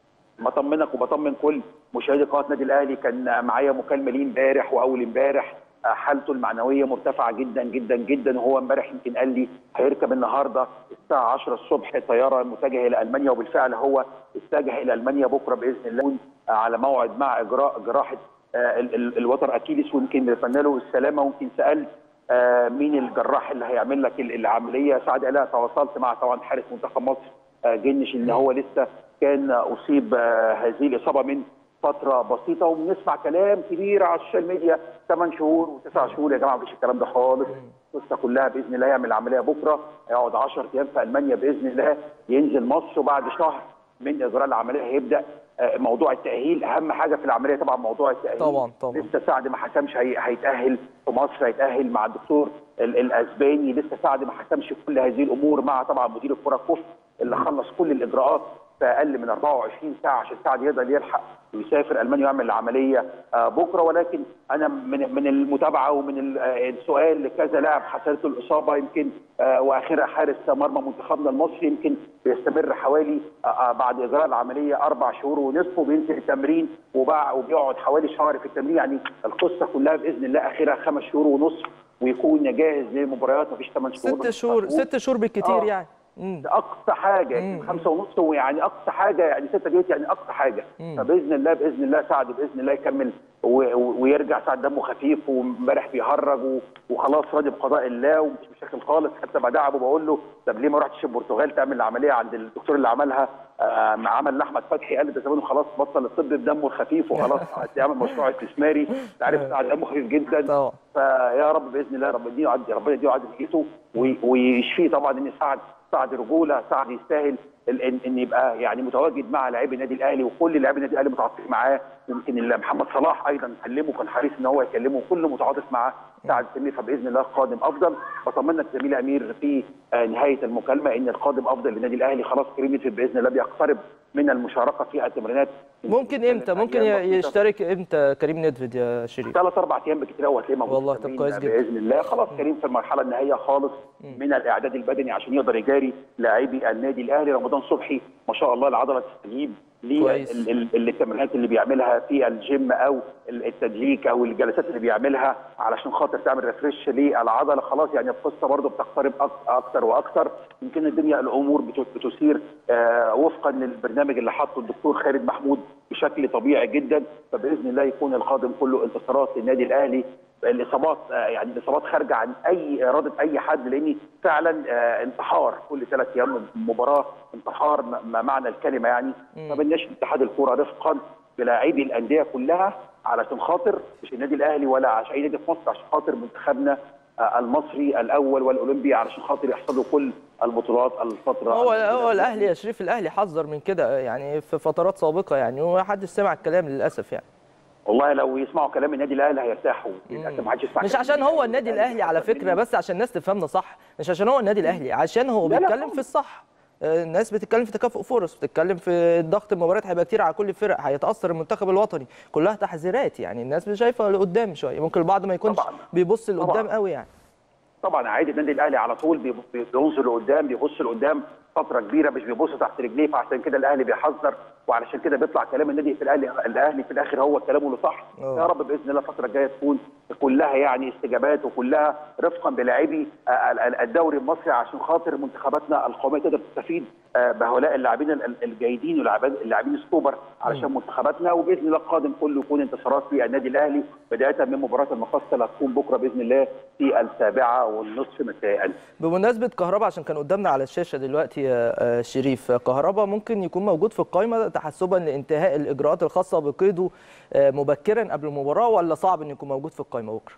بطمنك وبطمن كل مشاهدي قناه النادي الاهلي كان معايا مكالمه ليه امبارح واول امبارح آه، حالته المعنويه مرتفعه جدا جدا جدا وهو امبارح يمكن قال لي هيركب النهارده الساعه 10 الصبح طياره متجهه الى المانيا وبالفعل هو اتجه الى المانيا بكره باذن الله آه، على موعد مع اجراء جراحه آه، ال- ال- الوتر اكيليس ويمكن نتمنى له السلامه ويمكن سالت آه، مين الجراح اللي هيعمل لك ال- العمليه سعد قال لها تواصلت مع طبعا حارس منتخب مصر آه، جنش ان هو لسه كان اصيب آه، هذه الاصابه من فتره بسيطه وبنسمع كلام كبير على السوشيال ميديا 8 شهور وتسع شهور يا جماعه مفيش الكلام ده خالص القصه كلها باذن الله يعمل عمليه بكره هيقعد 10 ايام في المانيا باذن الله ينزل مصر وبعد شهر من اجراء العمليه هيبدا آه، موضوع التاهيل اهم حاجه في العمليه طبعا موضوع التاهيل طبعاً، طبعاً. لسه سعد ما حسمش هي- هيتاهل في مصر هيتاهل مع الدكتور ال- الاسباني لسه سعد ما حسمش كل هذه الامور مع طبعا مدير الكره كفر اللي خلص كل الاجراءات في اقل من 24 ساعه عشان سعد يقدر يلحق ويسافر المانيا ويعمل العمليه آه، بكره ولكن انا من من المتابعه ومن ال- آه، السؤال لكذا لاعب حصلت له الاصابه يمكن آه، واخرها حارس مرمى منتخبنا المصري يمكن بيستمر حوالي آه، آه، بعد اجراء العمليه اربع شهور ونصف وبينزل التمرين وبع- وبيقعد حوالي شهر في التمرين يعني القصه كلها باذن الله اخرها خمس شهور ونصف ويكون جاهز للمباريات مفيش ثمان شهور ست شهور ست شهور بالكتير آه. يعني مم. ده اقصى حاجه يعني خمسه ونص ويعني اقصى حاجه يعني سته ديت يعني اقصى حاجه فباذن الله باذن الله سعد باذن الله يكمل و- و- ويرجع سعد دمه خفيف وامبارح بيهرج و- وخلاص راضي بقضاء الله ومش مشاكل خالص حتى بدعبه بقول له طب ليه ما رحتش البرتغال تعمل العمليه عند الدكتور اللي عملها آه مع عمل لاحمد فتحي قال لي ده زمانه خلاص بطل الطب بدمه الخفيف وخلاص هيعمل مشروع استثماري انت عارف سعد دمه خفيف جدا طبعا فيا رب باذن الله رب يديله عد ربنا يديله عدد نيته وي- ويشفيه طبعا ان سعد سعد رجوله سعد يستاهل ال- ان ان يبقى يعني متواجد مع لاعبي النادي الاهلي وكل لاعبي النادي الاهلي متعاطفين معاه يمكن ال- محمد صلاح ايضا كلمه كان حريص ان هو يكلمه كله متعاطف مع سعد سمير فباذن الله القادم افضل بطمنك زميل امير في آه، نهايه المكالمه ان القادم افضل للنادي الاهلي خلاص كريم نيدفيد باذن الله بيقترب من المشاركه في التمرينات ممكن امتى ممكن ي- يشترك امتى كريم ندفد يا شريف ثلاث اربع ايام بكتير قوي هتلاقيه موجود والله في طب التمرين كويس جدا. باذن الله خلاص كريم في المرحله النهائيه خالص من الاعداد البدني عشان يقدر يجاري لاعبي النادي الاهلي رمضان صبحي ما شاء الله العضله تستجيب كويس. للتمرينات اللي بيعملها في الجيم او التدليك او الجلسات اللي بيعملها علشان خاطر تعمل ريفرش للعضله خلاص يعني القصه برضه بتقترب أك- اكتر واكتر يمكن الدنيا الامور بت- بتسير آه، وفقا للبرنامج اللي حاطه الدكتور خالد محمود بشكل طبيعي جدا فباذن الله يكون القادم كله انتصارات للنادي الاهلي الاصابات آه، يعني الاصابات خارجه عن اي اراده اي حد لان فعلا آه، انتحار كل ثلاث ايام مباراه انتحار ما- ما معنى الكلمه يعني فبنشد اتحاد الكوره رفقا بلاعبي الانديه كلها علشان خاطر مش النادي الاهلي ولا عشان اي نادي في مصر عشان خاطر منتخبنا آه، المصري الاول والاولمبي علشان خاطر يحصدوا كل البطولات الفتره هو المقبلة. هو الاهلي يا شريف الاهلي حذر من كده يعني في فترات سابقه يعني ومحدش سمع الكلام للاسف يعني والله لو يسمعوا كلام النادي الاهلي هيرتاحوا للاسف ما حدش يسمع مش كلام عشان هو النادي الاهلي على فكره بس عشان الناس تفهمنا صح مش عشان هو النادي الاهلي عشان هو لا، لا بيتكلم خالص. في الصح آه، الناس بتتكلم في تكافؤ فرص بتتكلم في الضغط المباريات هيبقى كتير على كل الفرق هيتاثر المنتخب الوطني كلها تحذيرات يعني الناس مش شايفه لقدام شويه ممكن البعض ما يكونش طبعاً. بيبص لقدام طبعاً. قوي يعني طبعا عادي النادي الاهلي على طول بي- بي- بينظر لقدام بيبص لقدام فتره كبيره مش بيبص تحت رجليه فعشان كده الاهلي بيحذر وعلشان كده بيطلع كلام النادي في الاهلي الاهلي في الاخر هو كلامه اللي صح أوه. يا رب باذن الله الفتره الجايه تكون كلها يعني استجابات وكلها رفقا بلاعبي آه، ال- ال- الدوري المصري عشان خاطر منتخباتنا القوميه تقدر تستفيد آه، بهؤلاء اللاعبين ال- ال- الجيدين واللاعبين اللاعبين السوبر علشان منتخباتنا وباذن الله القادم كله يكون انتصارات في النادي الاهلي بدايه من مباراه المقصه اللي هتكون بكره باذن الله في السابعه والنصف مساء بمناسبه كهربا عشان كان قدامنا على الشاشه دلوقتي يا آه، شريف كهربا ممكن يكون موجود في القائمه تحسبا لانتهاء الاجراءات الخاصه بقيده آه، مبكرا قبل المباراه ولا صعب انه يكون موجود في القائمه بكره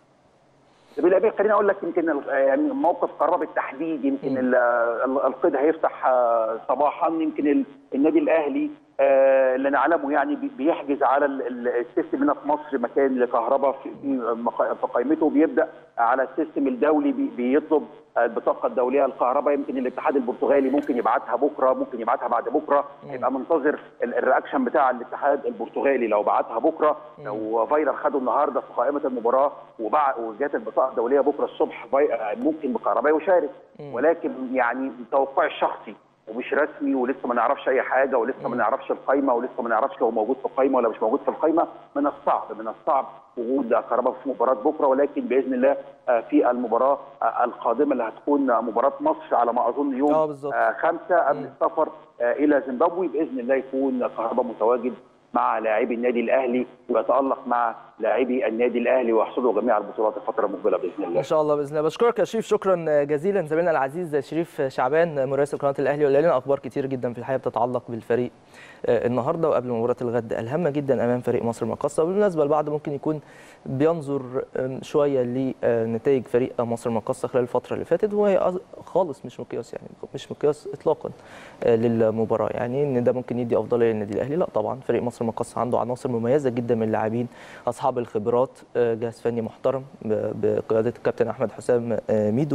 بالأبي خليني اقول لك يمكن ال- يعني موقف قرار بالتحديد يمكن ال- ال- القيد هيفتح آه، صباحا يمكن ال- النادي الاهلي آه، اللي نعلمه يعني بي- بيحجز على ال- ال- السيستم هنا في مصر مكان لكهرباء في في مقا- في قائمته بيبدا على السيستم الدولي بي- بيطلب البطاقه الدوليه للكهرباء يمكن الاتحاد البرتغالي ممكن يبعتها بكره ممكن يبعتها بعد بكره يبقى منتظر ال- الرياكشن بتاع الاتحاد البرتغالي لو بعتها بكره لو فايلر خده النهارده في قائمه المباراه وبع- وجات البطاقه الدوليه بكره الصبح في- آه، ممكن بكهرباء يشارك ولكن يعني توقعي الشخصي ومش رسمي ولسه ما نعرفش اي حاجه ولسه ما نعرفش القايمه ولسه ما نعرفش هو موجود في القايمه ولا مش موجود في القايمه من الصعب من الصعب وجود كهرباء في مباراه بكره ولكن باذن الله آه، في المباراه آه، القادمه اللي هتكون مباراه مصر على ما اظن آه، يوم بالظبط. آه، خمسه قبل السفر آه، الى زيمبابوي باذن الله يكون كهرباء متواجد مع لاعبي النادي الاهلي ويتالق مع لاعبي النادي الاهلي ويحصدوا جميع البطولات الفتره المقبله باذن الله ان شاء الله باذن الله بشكرك يا شريف شكرا جزيلا زميلنا العزيز شريف شعبان مراسل قناه الاهلي ولا لنا اخبار كتير جدا في الحقيقه بتتعلق بالفريق آه، النهارده وقبل مباراه الغد الهامه جدا امام فريق مصر المقاصه وبالمناسبه البعض ممكن يكون بينظر آم، شويه لنتائج فريق مصر المقاصه خلال الفتره اللي فاتت وهي أز- خالص مش مقياس يعني مش مقياس اطلاقا آه، للمباراه يعني ان ده ممكن يدي افضليه للنادي الاهلي لا طبعا فريق مصر المقاصه عنده عناصر مميزه جدا من اللاعبين اصحاب الخبرات آه، جهاز فني محترم ب- بقياده الكابتن احمد حسام آه، ميدو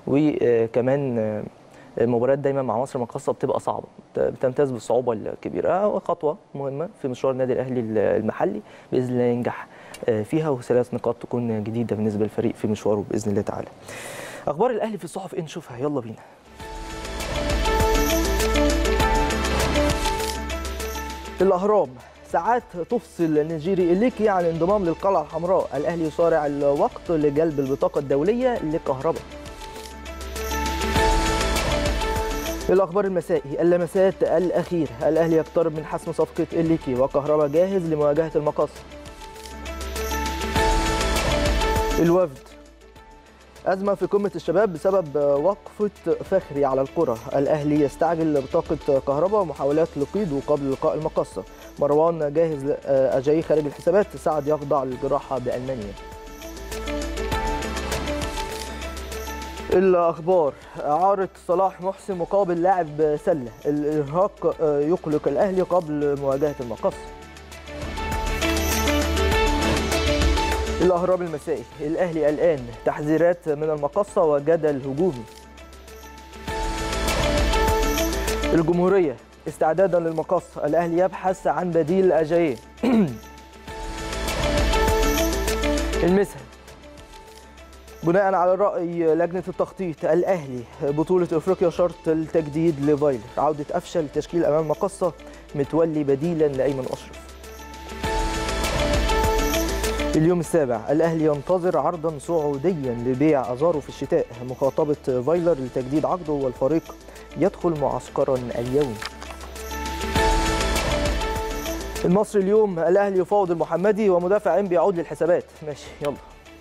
وكمان آه، المباريات دايما مع مصر المقاصه بتبقى صعبه بت- بتمتاز بالصعوبه الكبيره وخطوه مهمه في مشوار النادي الاهلي المحلي باذن الله ينجح آه، فيها وثلاث نقاط تكون جديده بالنسبه للفريق في مشواره باذن الله تعالى. اخبار الاهلي في الصحف ايه نشوفها يلا بينا. الاهرام ساعات تفصل نيجيري إليكي عن انضمام للقلعة الحمراء الأهلي يصارع الوقت لجلب البطاقة الدولية لكهرباء الأخبار المسائي اللمسات الأخيرة الأهلي يقترب من حسم صفقة إليكي وكهرباء جاهز لمواجهة المقص الوفد أزمة في قمة الشباب بسبب وقفة فخري على القرى الأهلي يستعجل بطاقة كهرباء ومحاولات لقيده قبل لقاء المقصة مروان جاهز أجاي خارج الحسابات سعد يخضع للجراحة بألمانيا الأخبار إعارة صلاح محسن مقابل لاعب سلة الإرهاق يقلق الأهلي قبل مواجهة المقص الأهرام المسائي الأهلي الآن تحذيرات من المقصة وجدل هجومي الجمهورية استعدادا للمقصة الأهلي يبحث عن بديل أجاييه المسها بناء على رأي لجنة التخطيط الأهلي بطولة أفريقيا شرط التجديد لفايلر عودة أفشل تشكيل أمام المقصة متولي بديلا لأيمن أشرف اليوم السابع الأهلي ينتظر عرضا سعوديا لبيع أزارو في الشتاء مخاطبة فايلر لتجديد عقده والفريق يدخل معسكرا اليوم المصري اليوم الأهلي يفاوض المحمدي ومدافع إنبي يعود للحسابات ماشي يلا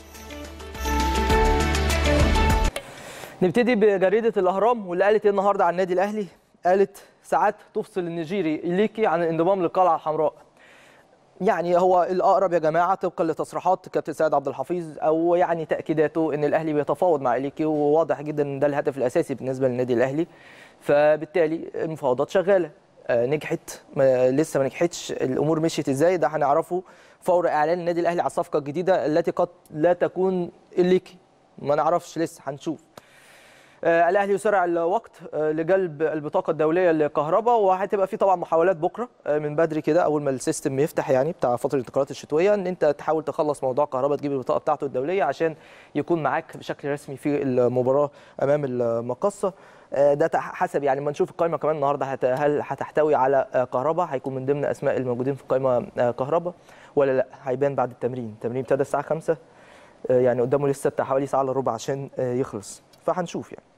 نبتدي بجريدة الأهرام واللي قالت إيه النهاردة عن النادي الأهلي قالت ساعات تفصل النيجيري إليكي عن الانضمام للقلعة الحمراء يعني هو الاقرب يا جماعه طبقا لتصريحات كابتن سيد عبد الحفيظ او يعني تاكيداته ان الاهلي بيتفاوض مع اليكي وواضح جدا ان ده الهدف الاساسي بالنسبه للنادي الاهلي فبالتالي المفاوضات شغاله آه نجحت ما لسه ما نجحتش الامور مشيت ازاي ده هنعرفه فور اعلان النادي الاهلي على الصفقه الجديده التي قد لا تكون اليكي ما نعرفش لسه هنشوف آه، الاهلي يسرع الوقت آه، لجلب البطاقه الدوليه لكهرباء وهتبقى في طبعا محاولات بكره آه، من بدري كده اول ما السيستم يفتح يعني بتاع فتره الانتقالات الشتويه ان انت تحاول تخلص موضوع كهرباء تجيب البطاقه بتاعته الدوليه عشان يكون معاك بشكل رسمي في المباراه امام المقصه آه، ده تح- حسب يعني ما نشوف القائمه كمان النهارده هت- هل هتحتوي على آه، كهرباء هيكون من ضمن اسماء الموجودين في القائمه آه، كهرباء ولا لا هيبان بعد التمرين التمرين ابتدى الساعه 5 آه، يعني قدامه لسه بتاع حوالي ساعه الا ربع عشان آه، يخلص فهنشوف يعني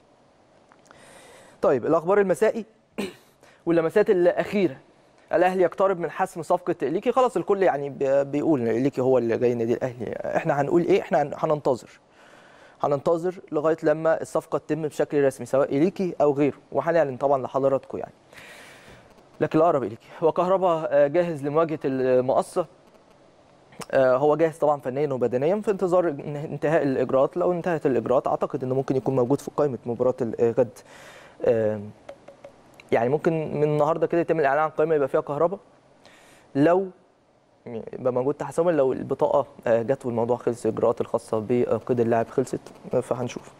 طيب الاخبار المسائي واللمسات الاخيره الاهلي يقترب من حسم صفقه ليكي خلاص الكل يعني بي- بيقول ليكي هو اللي جاي النادي الاهلي احنا هنقول ايه احنا هن- هننتظر هننتظر لغايه لما الصفقه تتم بشكل رسمي سواء اليكي او غيره وهنعلن طبعا لحضراتكم يعني لكن الاقرب اليكي وكهربا آه، جاهز لمواجهه المقصه آه، هو جاهز طبعا فنيا وبدنيا في انتظار انتهاء الاجراءات لو انتهت الاجراءات اعتقد انه ممكن يكون موجود في قائمه مباراه الغد آه، يعني ممكن من النهارده كده يتم الاعلان عن قائمه يبقى فيها كهرباء لو يبقى موجود تحسبا لو البطاقه آه، جت والموضوع خلص الاجراءات الخاصه بقيد اللاعب خلصت آه، فهنشوف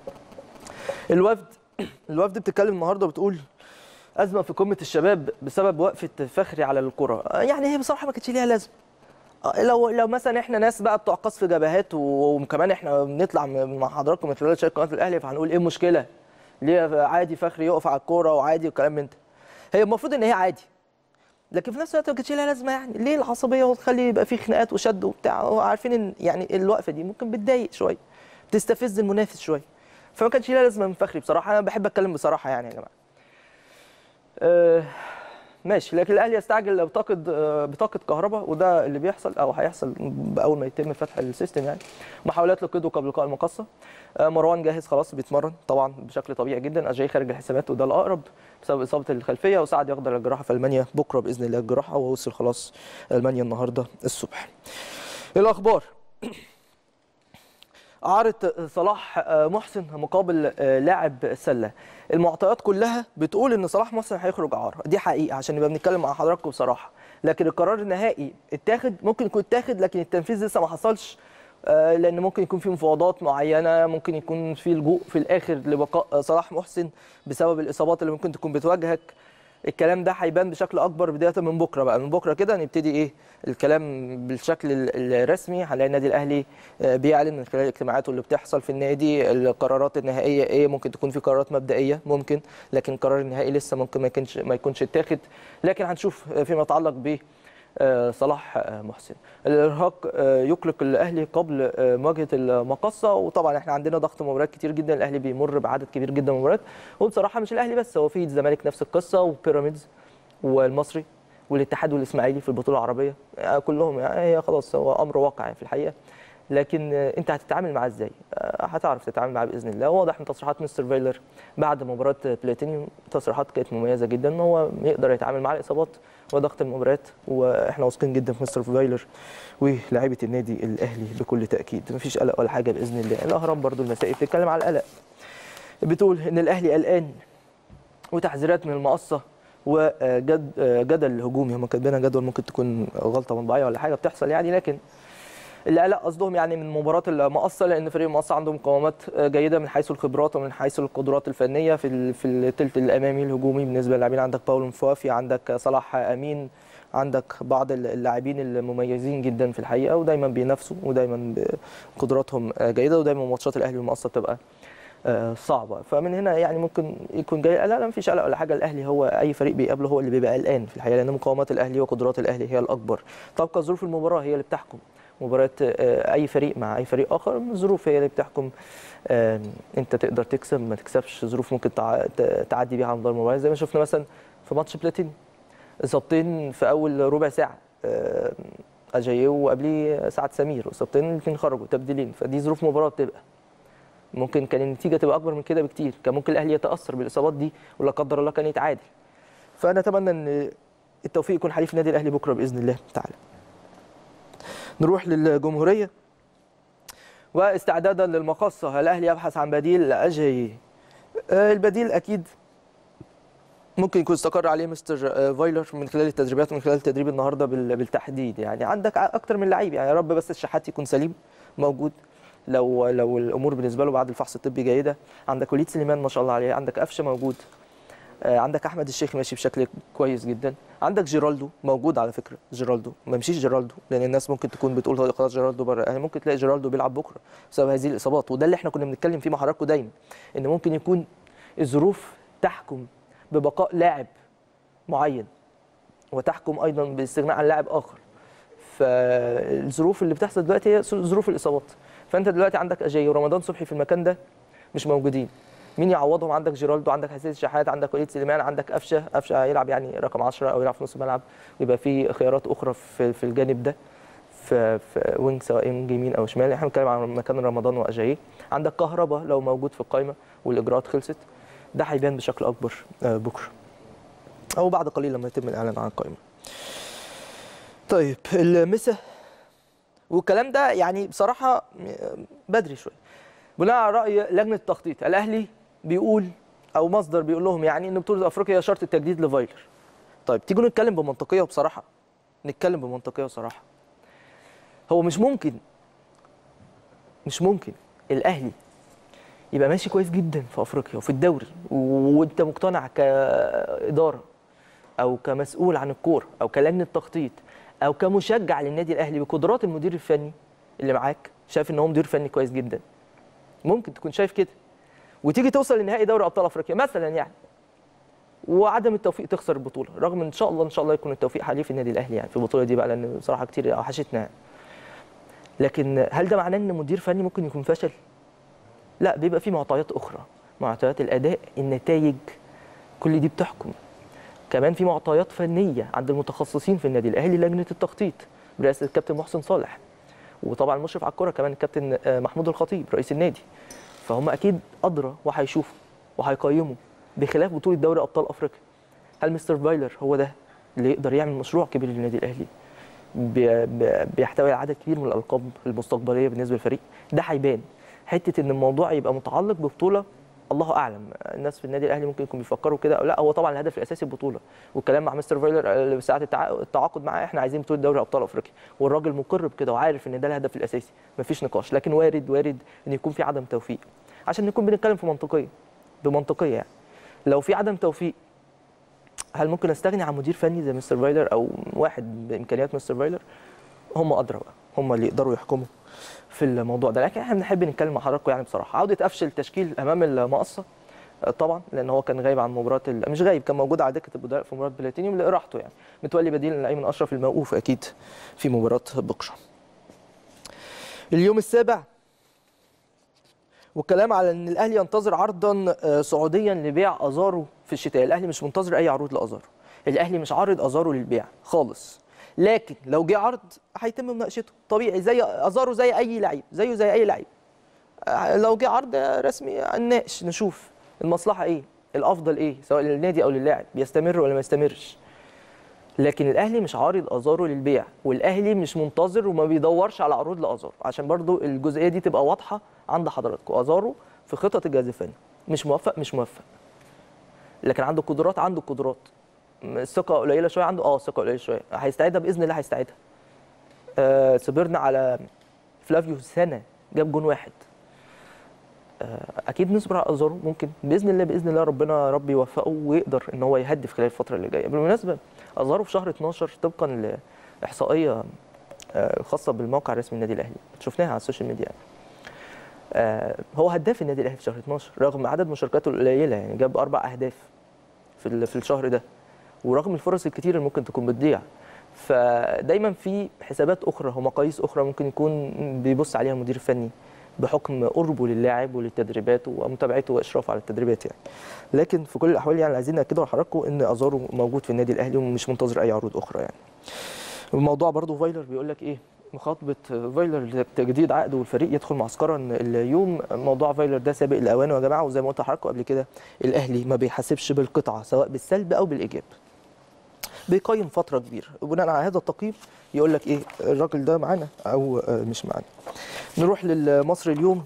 الوفد الوفد بتتكلم النهارده بتقول ازمه في قمه الشباب بسبب وقفه فخري على الكره آه، يعني هي بصراحه ما كانتش ليها لازمه آه، لو لو مثلا احنا ناس بقى بتوع قصف جبهات و- وكمان احنا بنطلع م- مع حضراتكم من خلال شركه قناه الاهلي فهنقول ايه المشكله؟ ليه عادي فخري يقف على الكوره وعادي والكلام من ده. هي المفروض ان هي عادي. لكن في نفس الوقت ما كانتش لها لازمه يعني ليه العصبيه وتخلي يبقى في خناقات وشد وبتاع وعارفين ان يعني الوقفه دي ممكن بتضايق شويه بتستفز المنافس شويه فما كانش لها لازمه من فخري بصراحه انا بحب اتكلم بصراحه يعني يا جماعه. أه ماشي لكن الاهلي يستعجل بطاقه آه، بطاقه كهرباء وده اللي بيحصل او هيحصل باول ما يتم فتح السيستم يعني محاولات لقيده قبل لقاء المقصه آه، مروان جاهز خلاص بيتمرن طبعا بشكل طبيعي جدا اجاي خارج الحسابات وده الاقرب بسبب اصابه الخلفيه وسعد يقدر الجراحه في المانيا بكره باذن الله الجراحه ووصل خلاص المانيا النهارده الصبح الاخبار عارض صلاح محسن مقابل لاعب سله المعطيات كلها بتقول ان صلاح محسن هيخرج اعاره دي حقيقه عشان نبقى بنتكلم مع حضراتكم بصراحه لكن القرار النهائي اتاخد ممكن يكون اتاخد لكن التنفيذ لسه ما حصلش آه، لان ممكن يكون في مفاوضات معينه ممكن يكون في لجوء في الاخر لبقاء صلاح محسن بسبب الاصابات اللي ممكن تكون بتواجهك الكلام ده هيبان بشكل اكبر بدايه من بكره بقى من بكره كده نبتدي ايه الكلام بالشكل ال- الرسمي هنلاقي النادي الاهلي آه، بيعلن من خلال اجتماعاته اللي بتحصل في النادي القرارات النهائيه ايه ممكن تكون في قرارات مبدئيه ممكن لكن القرار النهائي لسه ممكن ما يكونش ما يكونش اتاخد لكن هنشوف فيما يتعلق ب آه، صلاح آه، محسن الارهاق آه، يقلق الاهلي قبل آه، مواجهه المقصه وطبعا احنا عندنا ضغط مباريات كتير جدا الاهلي بيمر بعدد كبير جدا من المباريات وبصراحه مش الاهلي بس هو في الزمالك نفس القصه وبيراميدز والمصري والاتحاد والاسماعيلي في البطوله العربيه آه، كلهم يعني هي خلاص هو امر واقع يعني في الحقيقه لكن آه، انت هتتعامل معاه ازاي؟ آه، هتعرف تتعامل معاه باذن الله واضح من تصريحات مستر فايلر بعد مباراه بلاتينيوم تصريحات كانت مميزه جدا ان هو يقدر يتعامل مع الاصابات وضغط المباريات واحنا واثقين جدا في مستر فايلر ولاعيبه النادي الاهلي بكل تاكيد مفيش قلق ولا حاجه باذن الله الاهرام برضو المسائي بتتكلم على القلق بتقول ان الاهلي قلقان وتحذيرات من المقصه وجدل هجومي هم كاتبينها جدول ممكن تكون غلطه مطبعيه ولا حاجه بتحصل يعني لكن اللي قلق قصدهم يعني من مباراه المقصه لان فريق المقصه عنده مقاومات جيده من حيث الخبرات ومن حيث القدرات الفنيه في ال- في الثلث الامامي الهجومي بالنسبه للاعبين عندك باولو مفوافي عندك صلاح امين عندك بعض اللاعبين المميزين جدا في الحقيقه ودايما بينافسوا ودايما قدراتهم جيده ودايما ماتشات الاهلي والمقصه بتبقى آه، صعبه فمن هنا يعني ممكن يكون جاي لا لا مفيش قلق ولا حاجه الاهلي هو اي فريق بيقابله هو اللي بيبقى قلقان في الحقيقه لان مقاومات الاهلي وقدرات الاهلي هي الاكبر تبقى ظروف المباراه هي اللي بتحكم مباراه آه، اي فريق مع اي فريق اخر الظروف هي اللي بتحكم آه، انت تقدر تكسب ما تكسبش ظروف ممكن تع- ت- تعدي بيها على مدار المباراه زي ما شفنا مثلا في ماتش بلاتيني اصابتين في اول ربع ساعه آه، اجاييه وقبليه سعد سمير اصابتين الاثنين خرجوا تبديلين فدي ظروف مباراه بتبقى ممكن كان النتيجه تبقى اكبر من كده بكتير كان ممكن الاهلي يتاثر بالاصابات دي ولا قدر الله كان يتعادل فانا اتمنى ان التوفيق يكون حليف النادي الاهلي بكره باذن الله تعالى نروح للجمهوريه واستعدادا للمقصه الاهلي يبحث عن بديل لاجهي آه، البديل اكيد ممكن يكون استقر عليه مستر آه، فايلر من خلال التدريبات ومن خلال التدريب النهارده بال- بالتحديد يعني عندك اكتر من لعيب يعني يا رب بس الشحات يكون سليم موجود لو لو الامور بالنسبه له بعد الفحص الطبي جيده عندك وليد سليمان ما شاء الله عليه عندك قفشه موجود آه، عندك احمد الشيخ ماشي بشكل كويس جدا عندك جيرالدو موجود على فكره جيرالدو ما مشيش جيرالدو لان الناس ممكن تكون بتقول خلاص جيرالدو بره يعني ممكن تلاقي جيرالدو بيلعب بكره بسبب هذه الاصابات وده اللي احنا كنا بنتكلم فيه مع حضراتكم دايما ان ممكن يكون الظروف تحكم ببقاء لاعب معين وتحكم ايضا بالاستغناء عن لاعب اخر فالظروف اللي بتحصل دلوقتي هي ظروف الاصابات فانت دلوقتي عندك اجاي ورمضان صبحي في المكان ده مش موجودين مين يعوضهم عندك جيرالدو عندك حسين الشحات عندك وليد سليمان عندك قفشه قفشه هيلعب يعني رقم 10 او يلعب في نص الملعب ويبقى في خيارات اخرى في في الجانب ده في في وينج سواء وينج يمين او شمال احنا بنتكلم عن مكان رمضان واجاي عندك كهربا لو موجود في القائمه والاجراءات خلصت ده هيبان بشكل اكبر آه، بكره او بعد قليل لما يتم الاعلان عن القائمه طيب المسا والكلام ده يعني بصراحه بدري شويه بناء على راي لجنه التخطيط الاهلي بيقول او مصدر بيقول لهم يعني ان بطوله افريقيا هي شرط التجديد لفايلر طيب تيجوا نتكلم بمنطقيه وبصراحه نتكلم بمنطقيه وصراحه هو مش ممكن مش ممكن الاهلي يبقى ماشي كويس جدا في افريقيا وفي الدوري وانت مقتنع كاداره او كمسؤول عن الكوره او كلجنه تخطيط او كمشجع للنادي الاهلي بقدرات المدير الفني اللي معاك شايف ان هو مدير فني كويس جدا ممكن تكون شايف كده وتيجي توصل لنهائي دوري ابطال افريقيا مثلا يعني وعدم التوفيق تخسر البطوله رغم ان شاء الله ان شاء الله يكون التوفيق حليف النادي الاهلي يعني في البطوله دي بقى لان بصراحه كتير وحشتنا يعني. لكن هل ده معناه ان مدير فني ممكن يكون فشل لا بيبقى في معطيات اخرى معطيات الاداء النتائج كل دي بتحكم كمان في معطيات فنيه عند المتخصصين في النادي الاهلي لجنه التخطيط برئاسه الكابتن محسن صالح وطبعا المشرف على الكره كمان الكابتن آه، محمود الخطيب رئيس النادي فهم اكيد ادرى وهيشوفوا وهيقيموا بخلاف بطوله دوري ابطال افريقيا هل مستر فايلر هو ده اللي يقدر يعمل مشروع كبير للنادي الاهلي بي- بي- بيحتوي على عدد كبير من الالقاب المستقبليه بالنسبه للفريق ده هيبان حته ان الموضوع يبقى متعلق ببطوله الله اعلم الناس في النادي الاهلي ممكن يكونوا بيفكروا كده او لا هو طبعا الهدف الاساسي البطوله والكلام مع مستر فايلر آه، ساعه التع- التعاقد معاه احنا عايزين بطوله دوري ابطال افريقيا والراجل مقر بكده وعارف ان ده الهدف الاساسي مفيش نقاش لكن وارد وارد ان يكون في عدم توفيق عشان نكون بنتكلم في منطقيه بمنطقيه يعني لو في عدم توفيق هل ممكن استغني عن مدير فني زي مستر فايلر او واحد بامكانيات مستر فايلر هم ادرى بقى هم اللي يقدروا يحكموا في الموضوع ده لكن احنا بنحب نتكلم مع حضراتكم يعني بصراحه عوده قفش التشكيل امام المقصه آه، طبعا لان هو كان غايب عن مباراه ال- مش غايب كان موجود على دكه البدلاء في مباراه بلاتينيوم لراحته يعني متولي بديل لايمن اشرف الموقوف اكيد في مباراه بكره اليوم السابع والكلام على ان الاهلي ينتظر عرضا آه، سعوديا لبيع ازارو في الشتاء الاهلي مش منتظر اي عروض لازارو الاهلي مش عارض ازارو للبيع خالص لكن لو جه عرض هيتم مناقشته طبيعي زي ازارو زي اي لعيب زيه زي اي لعيب آه، لو جه عرض رسمي نناقش نشوف المصلحه ايه الافضل ايه سواء للنادي او للاعب بيستمر ولا ما يستمرش لكن الاهلي مش عارض ازارو للبيع والاهلي مش منتظر وما بيدورش على عروض لازارو عشان برضو الجزئيه دي تبقى واضحه عند حضراتكم ازارو في خطط الجهاز الفني مش موفق مش موفق لكن عنده قدرات عنده قدرات م- الثقه قليله شويه عنده اه الثقه قليله شويه هيستعيدها باذن الله هيستعيدها آه صبرنا على فلافيو سنه جاب جون واحد آه، اكيد نصبر على ازارو ممكن باذن الله باذن الله ربنا ربي يوفقه ويقدر ان هو يهدف خلال الفتره اللي جايه بالمناسبه ازارو في شهر 12 طبقا لاحصائيه آه، خاصه بالموقع الرسمي للنادي الاهلي شفناها على السوشيال ميديا يعني. آه، هو هداف النادي الاهلي في شهر 12 رغم عدد مشاركاته القليله يعني جاب اربع اهداف في ال- في الشهر ده ورغم الفرص الكتير اللي ممكن تكون بتضيع فدايما في حسابات اخرى ومقاييس اخرى ممكن يكون بيبص عليها المدير الفني بحكم قربه للاعب وللتدريبات ومتابعته واشرافه على التدريبات يعني لكن في كل الاحوال يعني عايزين ناكدوا لحضراتكم ان ازارو موجود في النادي الاهلي ومش منتظر اي عروض اخرى يعني الموضوع برضو فايلر بيقول لك ايه مخاطبه فايلر لتجديد عقده والفريق يدخل معسكرا اليوم موضوع فايلر ده سابق لاوانه يا جماعه وزي ما قلت لحضراتكم قبل كده الاهلي ما بيحاسبش بالقطعه سواء بالسلب او بالايجاب بيقيم فتره كبيره وبناء على هذا التقييم يقول لك ايه الراجل ده معانا او آه، مش معانا نروح للمصري اليوم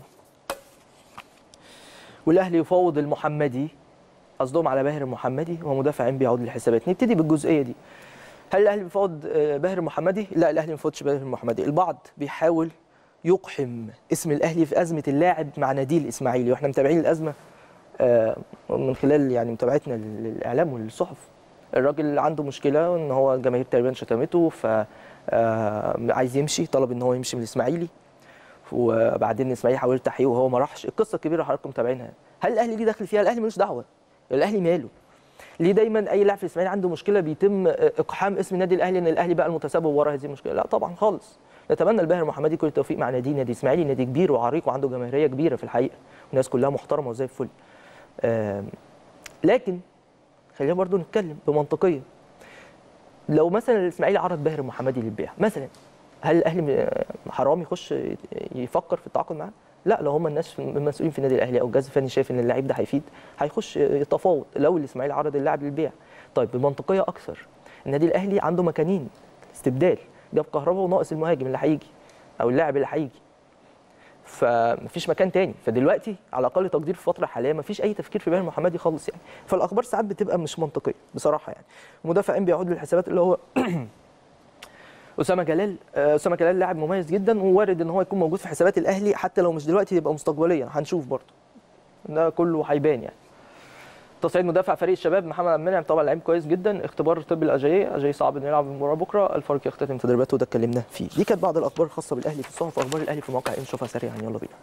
والاهلي يفاوض المحمدي قصدهم على باهر المحمدي ومدافع ام بيعود للحسابات نبتدي بالجزئيه دي هل الاهلي بيفاوض آه، باهر المحمدي لا الاهلي ما بيفاوضش باهر المحمدي البعض بيحاول يقحم اسم الاهلي في ازمه اللاعب مع نادي الاسماعيلي واحنا متابعين الازمه آه، من خلال يعني متابعتنا للاعلام والصحف الراجل عنده مشكله ان هو الجماهير تقريبا شتمته ف آه، عايز يمشي طلب ان هو يمشي من الاسماعيلي وبعدين الاسماعيلي حاول التحقيق وهو ما راحش القصه الكبيره اللي حضراتكم متابعينها هل الاهلي ليه دخل فيها الاهلي ملوش دعوه الاهلي ماله ليه دايما اي لاعب في الاسماعيلي عنده مشكله بيتم اقحام اسم النادي الاهلي ان الاهلي بقى المتسبب وراء هذه المشكله لا طبعا خالص نتمنى الباهر محمدي كل التوفيق مع نادي نادي اسماعيلي نادي كبير وعريق وعنده جماهيريه كبيره في الحقيقه والناس كلها محترمه وزي الفل آم، لكن خلينا برضو نتكلم بمنطقيه لو مثلا الاسماعيلي عرض باهر محمدي للبيع مثلا هل الاهلي م- حرام يخش يفكر في التعاقد معاه؟ لا لو هم الناس في- المسؤولين في النادي الاهلي او الجهاز الفني شايف ان اللعيب ده هيفيد هيخش يتفاوض لو الاسماعيلي عرض اللاعب للبيع. طيب بمنطقيه اكثر النادي الاهلي عنده مكانين استبدال جاب كهربا وناقص المهاجم اللي هيجي او اللاعب اللي هيجي. فمفيش مكان تاني فدلوقتي على اقل تقدير في الفتره الحاليه مفيش اي تفكير في باهر محمدي خالص يعني فالاخبار ساعات بتبقى مش منطقيه بصراحه يعني مدافع ام بيعود للحسابات اللي هو اسامه جلال آه، اسامه جلال لاعب مميز جدا ووارد ان هو يكون موجود في حسابات الاهلي حتى لو مش دلوقتي يبقى مستقبليا هنشوف برضه ده كله هيبان يعني تصعيد مدافع فريق الشباب محمد عبد المنعم طبعا لعيب كويس جدا اختبار طبي الاجاييه اجاي صعب انه يلعب المباراه بكره الفرق يختتم تدريباته وده اتكلمنا فيه دي كانت بعض الاخبار الخاصه بالاهلي في الصحف واخبار الاهلي في المواقع نشوفها سريعا يلا بينا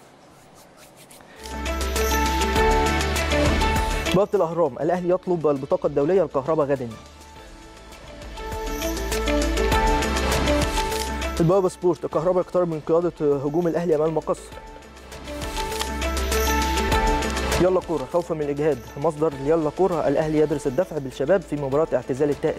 بوابه الاهرام الاهلي يطلب البطاقه الدوليه الكهرباء غدا البوابه سبورت الكهرباء يقترب من قياده هجوم الاهلي امام المقص يلا كوره خوفا من الاجهاد مصدر يلا كوره الاهلي يدرس الدفع بالشباب في مباراه اعتزال التائب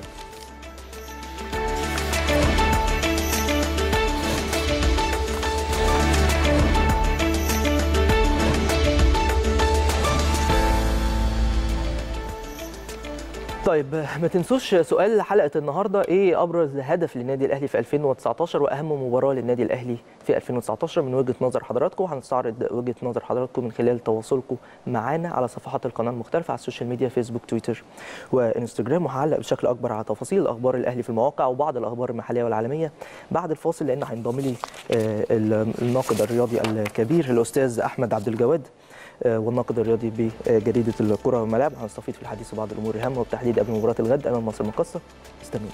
طيب ما تنسوش سؤال حلقه النهارده ايه ابرز هدف للنادي الاهلي في 2019 واهم مباراه للنادي الاهلي في 2019 من وجهه نظر حضراتكم هنستعرض وجهه نظر حضراتكم من خلال تواصلكم معانا على صفحات القناه المختلفه على السوشيال ميديا فيسبوك تويتر وانستجرام وهعلق بشكل اكبر على تفاصيل اخبار الاهلي في المواقع وبعض الاخبار المحليه والعالميه بعد الفاصل لان هينضم لي آه، الناقد الرياضي الكبير الاستاذ احمد عبد الجواد آه، والناقد الرياضي بجريده الكره والملاعب هنستفيد في الحديث في بعض الامور الهامه وبتحديد قبل مباراه الغد امام مصر المقاصه استنونا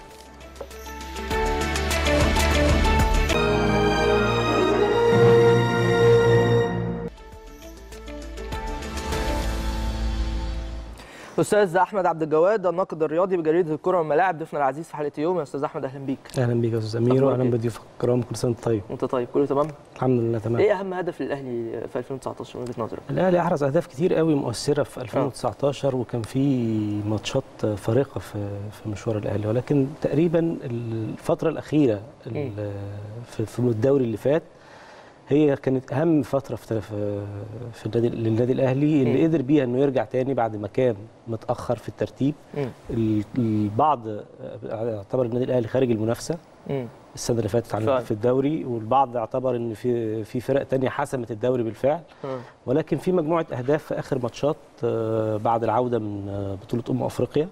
استاذ احمد عبد الجواد الناقد الرياضي بجريده الكره والملاعب ضيفنا العزيز في حلقه اليوم يا استاذ احمد اهلا بيك اهلا بيك يا استاذ امير أخبارك واهلا إيه؟ بضيوفك الكرام كل سنه وأنت طيب انت طيب كله تمام الحمد لله تمام ايه اهم هدف للاهلي في 2019 من وجهه نظرك الاهلي احرز اهداف كتير قوي مؤثره في 2019 وكان في ماتشات فارقه في في مشوار الاهلي ولكن تقريبا الفتره الاخيره ال- في في الدوري اللي فات هي كانت اهم فتره في في في النادي للنادي الاهلي اللي مم. قدر بيها انه يرجع تاني بعد ما كان متاخر في الترتيب مم. ال- البعض اعتبر النادي الاهلي خارج المنافسه مم. السنه اللي فاتت فعلا. عن في الدوري والبعض اعتبر ان في في فرق تانية حسمت الدوري بالفعل مم. ولكن في مجموعه اهداف في اخر ماتشات آه، بعد العوده من آه، بطوله امم افريقيا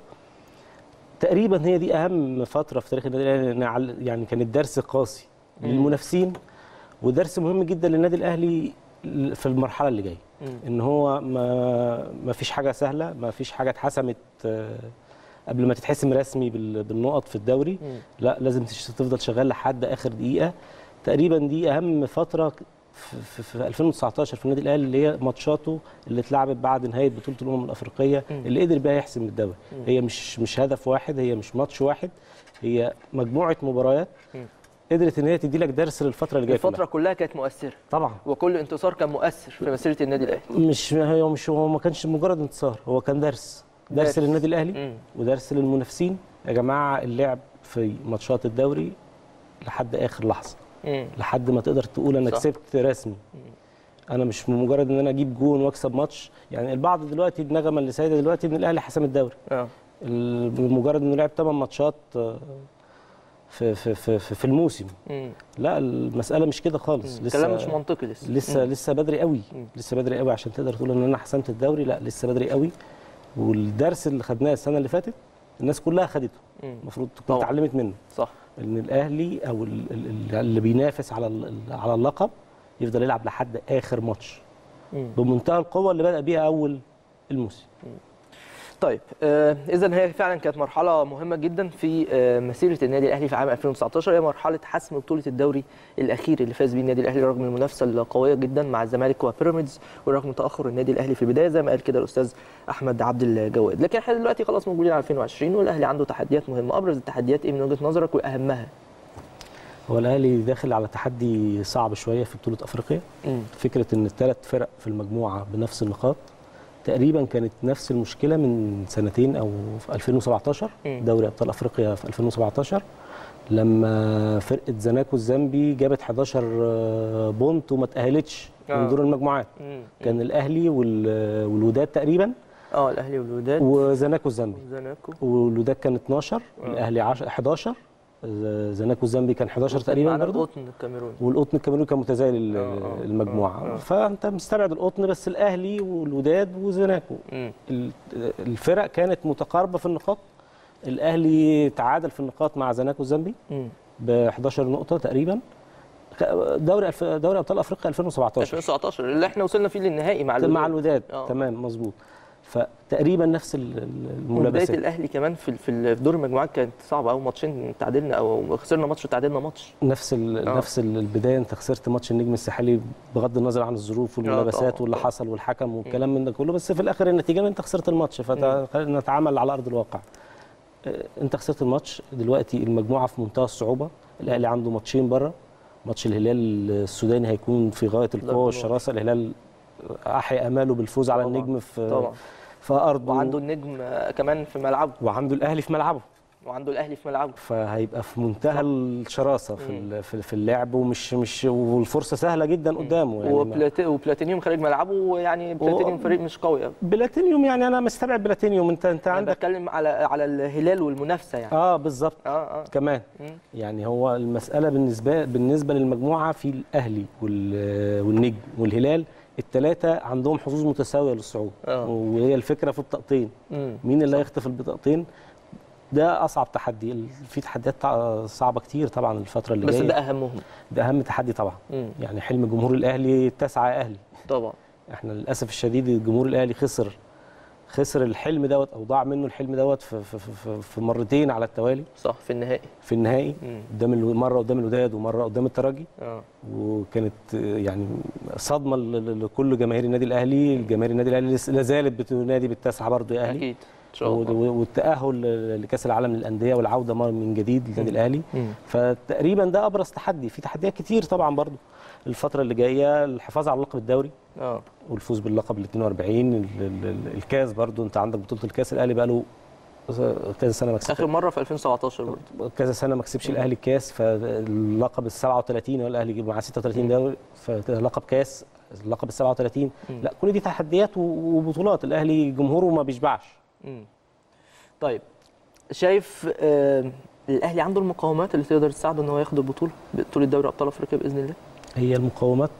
تقريبا هي دي اهم فتره في تاريخ النادي الاهلي لأن عل- يعني كانت درس قاسي مم. للمنافسين ودرس مهم جدا للنادي الاهلي في المرحله اللي جايه مم. ان هو ما ما فيش حاجه سهله ما فيش حاجه اتحسمت آه، قبل ما تتحسم رسمي بال- بالنقط في الدوري مم. لا لازم تش- تفضل شغال لحد اخر دقيقه تقريبا دي اهم فتره في, في, في 2019 في النادي الاهلي اللي هي ماتشاته اللي اتلعبت بعد نهايه بطوله الامم الافريقيه مم. اللي قدر بيها يحسم الدوري مم. هي مش مش هدف واحد هي مش ماتش واحد هي مجموعه مباريات مم. قدرت ان هي تدي لك درس للفتره اللي جايه الفتره كلها. كلها كانت مؤثره طبعا وكل انتصار كان مؤثر في مسيره النادي الاهلي مش هو مش هو ما كانش مجرد انتصار هو كان درس درس, درس. للنادي الاهلي مم. ودرس للمنافسين يا جماعه اللعب في ماتشات الدوري لحد اخر لحظه مم. لحد ما تقدر تقول انا صح. كسبت رسمي انا مش مجرد ان انا اجيب جون واكسب ماتش يعني البعض دلوقتي النغمه اللي سايده دلوقتي ان الاهلي حسم الدوري اه ال- بمجرد انه لعب 8 ماتشات آه، في في في في, في الموسم مم. لا المساله مش كده خالص مم. كلام مش منطقي لسه لسه مم. لسه بدري قوي مم. لسه بدري قوي عشان تقدر تقول ان انا حسمت الدوري لا لسه بدري قوي والدرس اللي خدناه السنه اللي فاتت الناس كلها خدته مم. المفروض تكون طبعا. اتعلمت منه صح ان الاهلي او ال- ال- اللي بينافس على ال- على اللقب يفضل يلعب لحد اخر ماتش مم. بمنتهى القوه اللي بدا بيها اول الموسم طيب آه اذا هي فعلا كانت مرحله مهمه جدا في آه مسيره النادي الاهلي في عام 2019 هي مرحله حسم بطوله الدوري الاخير اللي فاز بيه النادي الاهلي رغم المنافسه القويه جدا مع الزمالك وبيراميدز ورغم تاخر النادي الاهلي في البدايه زي ما قال كده الاستاذ احمد عبد الجواد لكن احنا دلوقتي خلاص موجودين على 2020 والاهلي عنده تحديات مهمه ابرز التحديات ايه من وجهه نظرك واهمها هو الاهلي داخل على تحدي صعب شويه في بطوله افريقيا مم. فكره ان الثلاث فرق في المجموعه بنفس النقاط تقريبا كانت نفس المشكله من سنتين او في 2017 مم. دوري ابطال افريقيا في 2017 لما فرقه زناكو الزامبي جابت 11 بونت وما تاهلتش آه. من دور المجموعات مم. كان الاهلي وال- والوداد تقريبا اه الاهلي والوداد وزناكو الزامبي وزناكو والوداد كان 12 آه. الاهلي 10 11 زناكو الزامبي كان 11 تقريبا معانا برضه القطن الكاميروني والقطن الكاميروني كان متزايل ال- آه، آه، المجموعه آه، آه. فانت مستبعد القطن بس الاهلي والوداد وزناكو مم. ال- الفرق كانت متقاربه في النقاط الاهلي تعادل في النقاط مع زناكو الزامبي مم. ب 11 نقطه تقريبا دوري الف... دوري ابطال افريقيا 2017 2019 اللي احنا وصلنا فيه للنهائي مع الوداد مع الوداد آه. تمام مظبوط فتقريبا نفس ال- ال- وبدايه الملابسات الاهلي كمان في في ال- في دور المجموعات كانت صعبه قوي ماتشين تعادلنا او خسرنا ماتش وتعادلنا ماتش نفس ال... آه. نفس ال- البدايه انت خسرت ماتش النجم الساحلي بغض النظر عن الظروف والملابسات طبعاً، واللي طبعاً. حصل والحكم والكلام من ده كله بس في الاخر النتيجه إن انت خسرت الماتش فنتعامل على ارض الواقع آه، انت خسرت الماتش دلوقتي المجموعه في منتهى الصعوبه الاهلي عنده ماتشين بره ماتش الهلال السوداني هيكون في غايه القوه الجمهور. والشراسه الهلال احيا اماله بالفوز على طبعاً، النجم في طبعا في ارضه وعنده النجم آه، كمان في ملعبه وعنده الاهلي في ملعبه وعنده الاهلي في ملعبه فهيبقى في منتهى الشراسه في مم. ال- في في اللعب ومش مش والفرصه سهله جدا قدامه يعني ما- وبلات... وبلاتينيوم خارج ملعبه ويعني بلاتينيوم فريق مش قوي قوي بلاتينيوم يعني انا مستبعد بلاتينيوم انت انت انا عندك بتكلم على على الهلال والمنافسه يعني اه بالظبط اه اه كمان مم. يعني هو المساله بالنسبه بالنسبه للمجموعه في الاهلي وال- والنجم والهلال الثلاثه عندهم حظوظ متساويه للصعود آه. وهي الفكره في البطاقتين مم. مين اللي هيخطف البطاقتين ده اصعب تحدي ال- في تحديات تع- صعبه كتير طبعا الفتره اللي بس جايه ده اهمهم ده اهم تحدي طبعا مم. يعني حلم جمهور الاهلي تسعى يا اهلي طبعا احنا للاسف الشديد الجمهور الاهلي خسر خسر الحلم دوت او ضاع منه الحلم دوت في, في, في, في مرتين على التوالي صح في النهائي في النهائي مم. قدام الو- مره قدام الوداد ومره قدام الترجي اه وكانت آه، يعني صدمه ل- ل- لكل جماهير النادي الاهلي جماهير النادي الاهلي لس- لا زالت بتنادي بالتسعه برضه يا اهلي اكيد ان شاء و- الله و- والتاهل ل- لكاس العالم للانديه والعوده مره من جديد للنادي الاهلي مم. فتقريبا ده ابرز تحدي في تحديات كتير طبعا برضه الفتره اللي جايه الحفاظ على لقب الدوري اه والفوز باللقب ال 42 ال- ال- ال- الكاس برضو انت عندك بطوله الكاس الاهلي بقى له كذا سنه ما اخر كسبش مره في 2017 برضه كذا سنه ما كسبش الاهلي الكاس فاللقب ال 37 هو الاهلي جه معاه 36 دوري فلقب كاس اللقب ال 37 مم. لا كل دي تحديات و- وبطولات الاهلي جمهوره ما بيشبعش مم. طيب شايف آه الاهلي عنده المقومات اللي تقدر تساعده ان هو ياخد البطوله بطوله دوري ابطال افريقيا باذن الله هي المقومات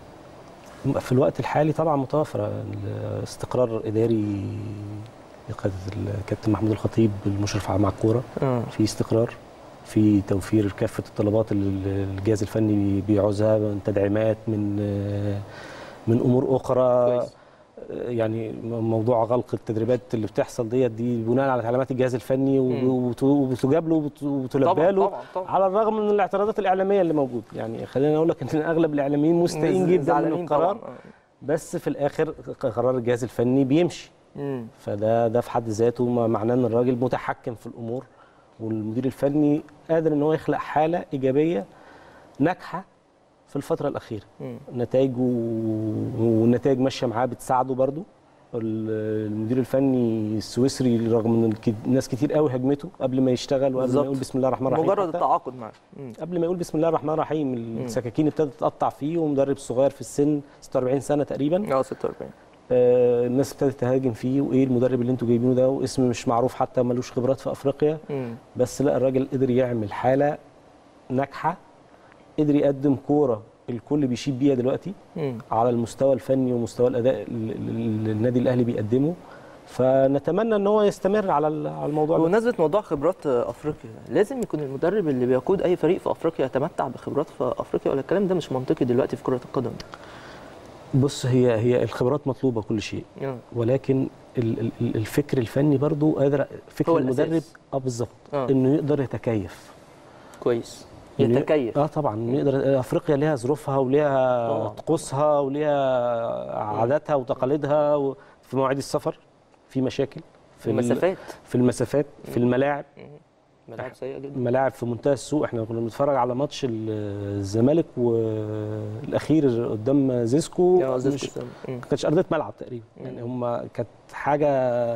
في الوقت الحالي طبعا متوفره استقرار اداري بقياده الكابتن محمود الخطيب المشرف على مع الكوره اه في استقرار في توفير كافة الطلبات اللي الجهاز الفني بيعوزها من تدعيمات من من أمور أخرى كويس يعني موضوع غلق التدريبات اللي بتحصل ديت دي بناء على تعليمات الجهاز الفني مم. وبت- وبتجاب له وبت- وتلبى طبعا له طبعا طبعا على الرغم من الاعتراضات الإعلامية اللي موجودة يعني خلينا أقول لك إن أغلب الإعلاميين مستائين جدا من زعلانين القرار طبعاً. آه. بس في الآخر قرار الجهاز الفني بيمشي مم. فده ده في حد ذاته ما معناه ان الراجل متحكم في الامور والمدير الفني قادر ان هو يخلق حاله ايجابيه ناجحه في الفتره الاخيره مم. نتائجه والنتائج ماشيه معاه بتساعده برضو ال- المدير الفني السويسري رغم ان الك- ناس كتير قوي هجمته قبل ما يشتغل وقبل بالظبط. ما يقول بسم الله الرحمن الرحيم مجرد حتى. التعاقد معاه مم. قبل ما يقول بسم الله الرحمن الرحيم السكاكين ابتدت تقطع فيه ومدرب صغير في السن 46 سنه تقريبا اه 46 آه، الناس ابتدت تهاجم فيه وايه المدرب اللي انتوا جايبينه ده واسم مش معروف حتى ملوش خبرات في افريقيا مم. بس لا الراجل قدر يعمل حاله ناجحه قدر يقدم كوره الكل بيشيد بيها دلوقتي مم. على المستوى الفني ومستوى الاداء اللي اللي النادي الاهلي بيقدمه فنتمنى ان هو يستمر على ال- على الموضوع ده بمناسبه موضوع خبرات افريقيا لازم يكون المدرب اللي بيقود اي فريق في افريقيا يتمتع بخبرات في افريقيا ولا الكلام ده مش منطقي دلوقتي في كره القدم بص هي هي الخبرات مطلوبه كل شيء آه. ولكن ال- ال- ال- الفكر الفني برضو قادر فكر هو المدرب الأساس. اه بالظبط آه. انه يقدر يتكيف كويس إنه ي- يتكيف اه طبعا إنه يقدر افريقيا ليها ظروفها وليها طبعاً. طقوسها وليها عاداتها وتقاليدها و- في مواعيد السفر في مشاكل في ال- المسافات في المسافات في الملاعب ملاعب سيئه جدا ملاعب في منتهى السوء احنا كنا بنتفرج على ماتش ال- الزمالك والاخير قدام زيسكو يا زيزو مش سام. مم. ما كانتش ارضيه ملعب تقريبا يعني هم كانت حاجه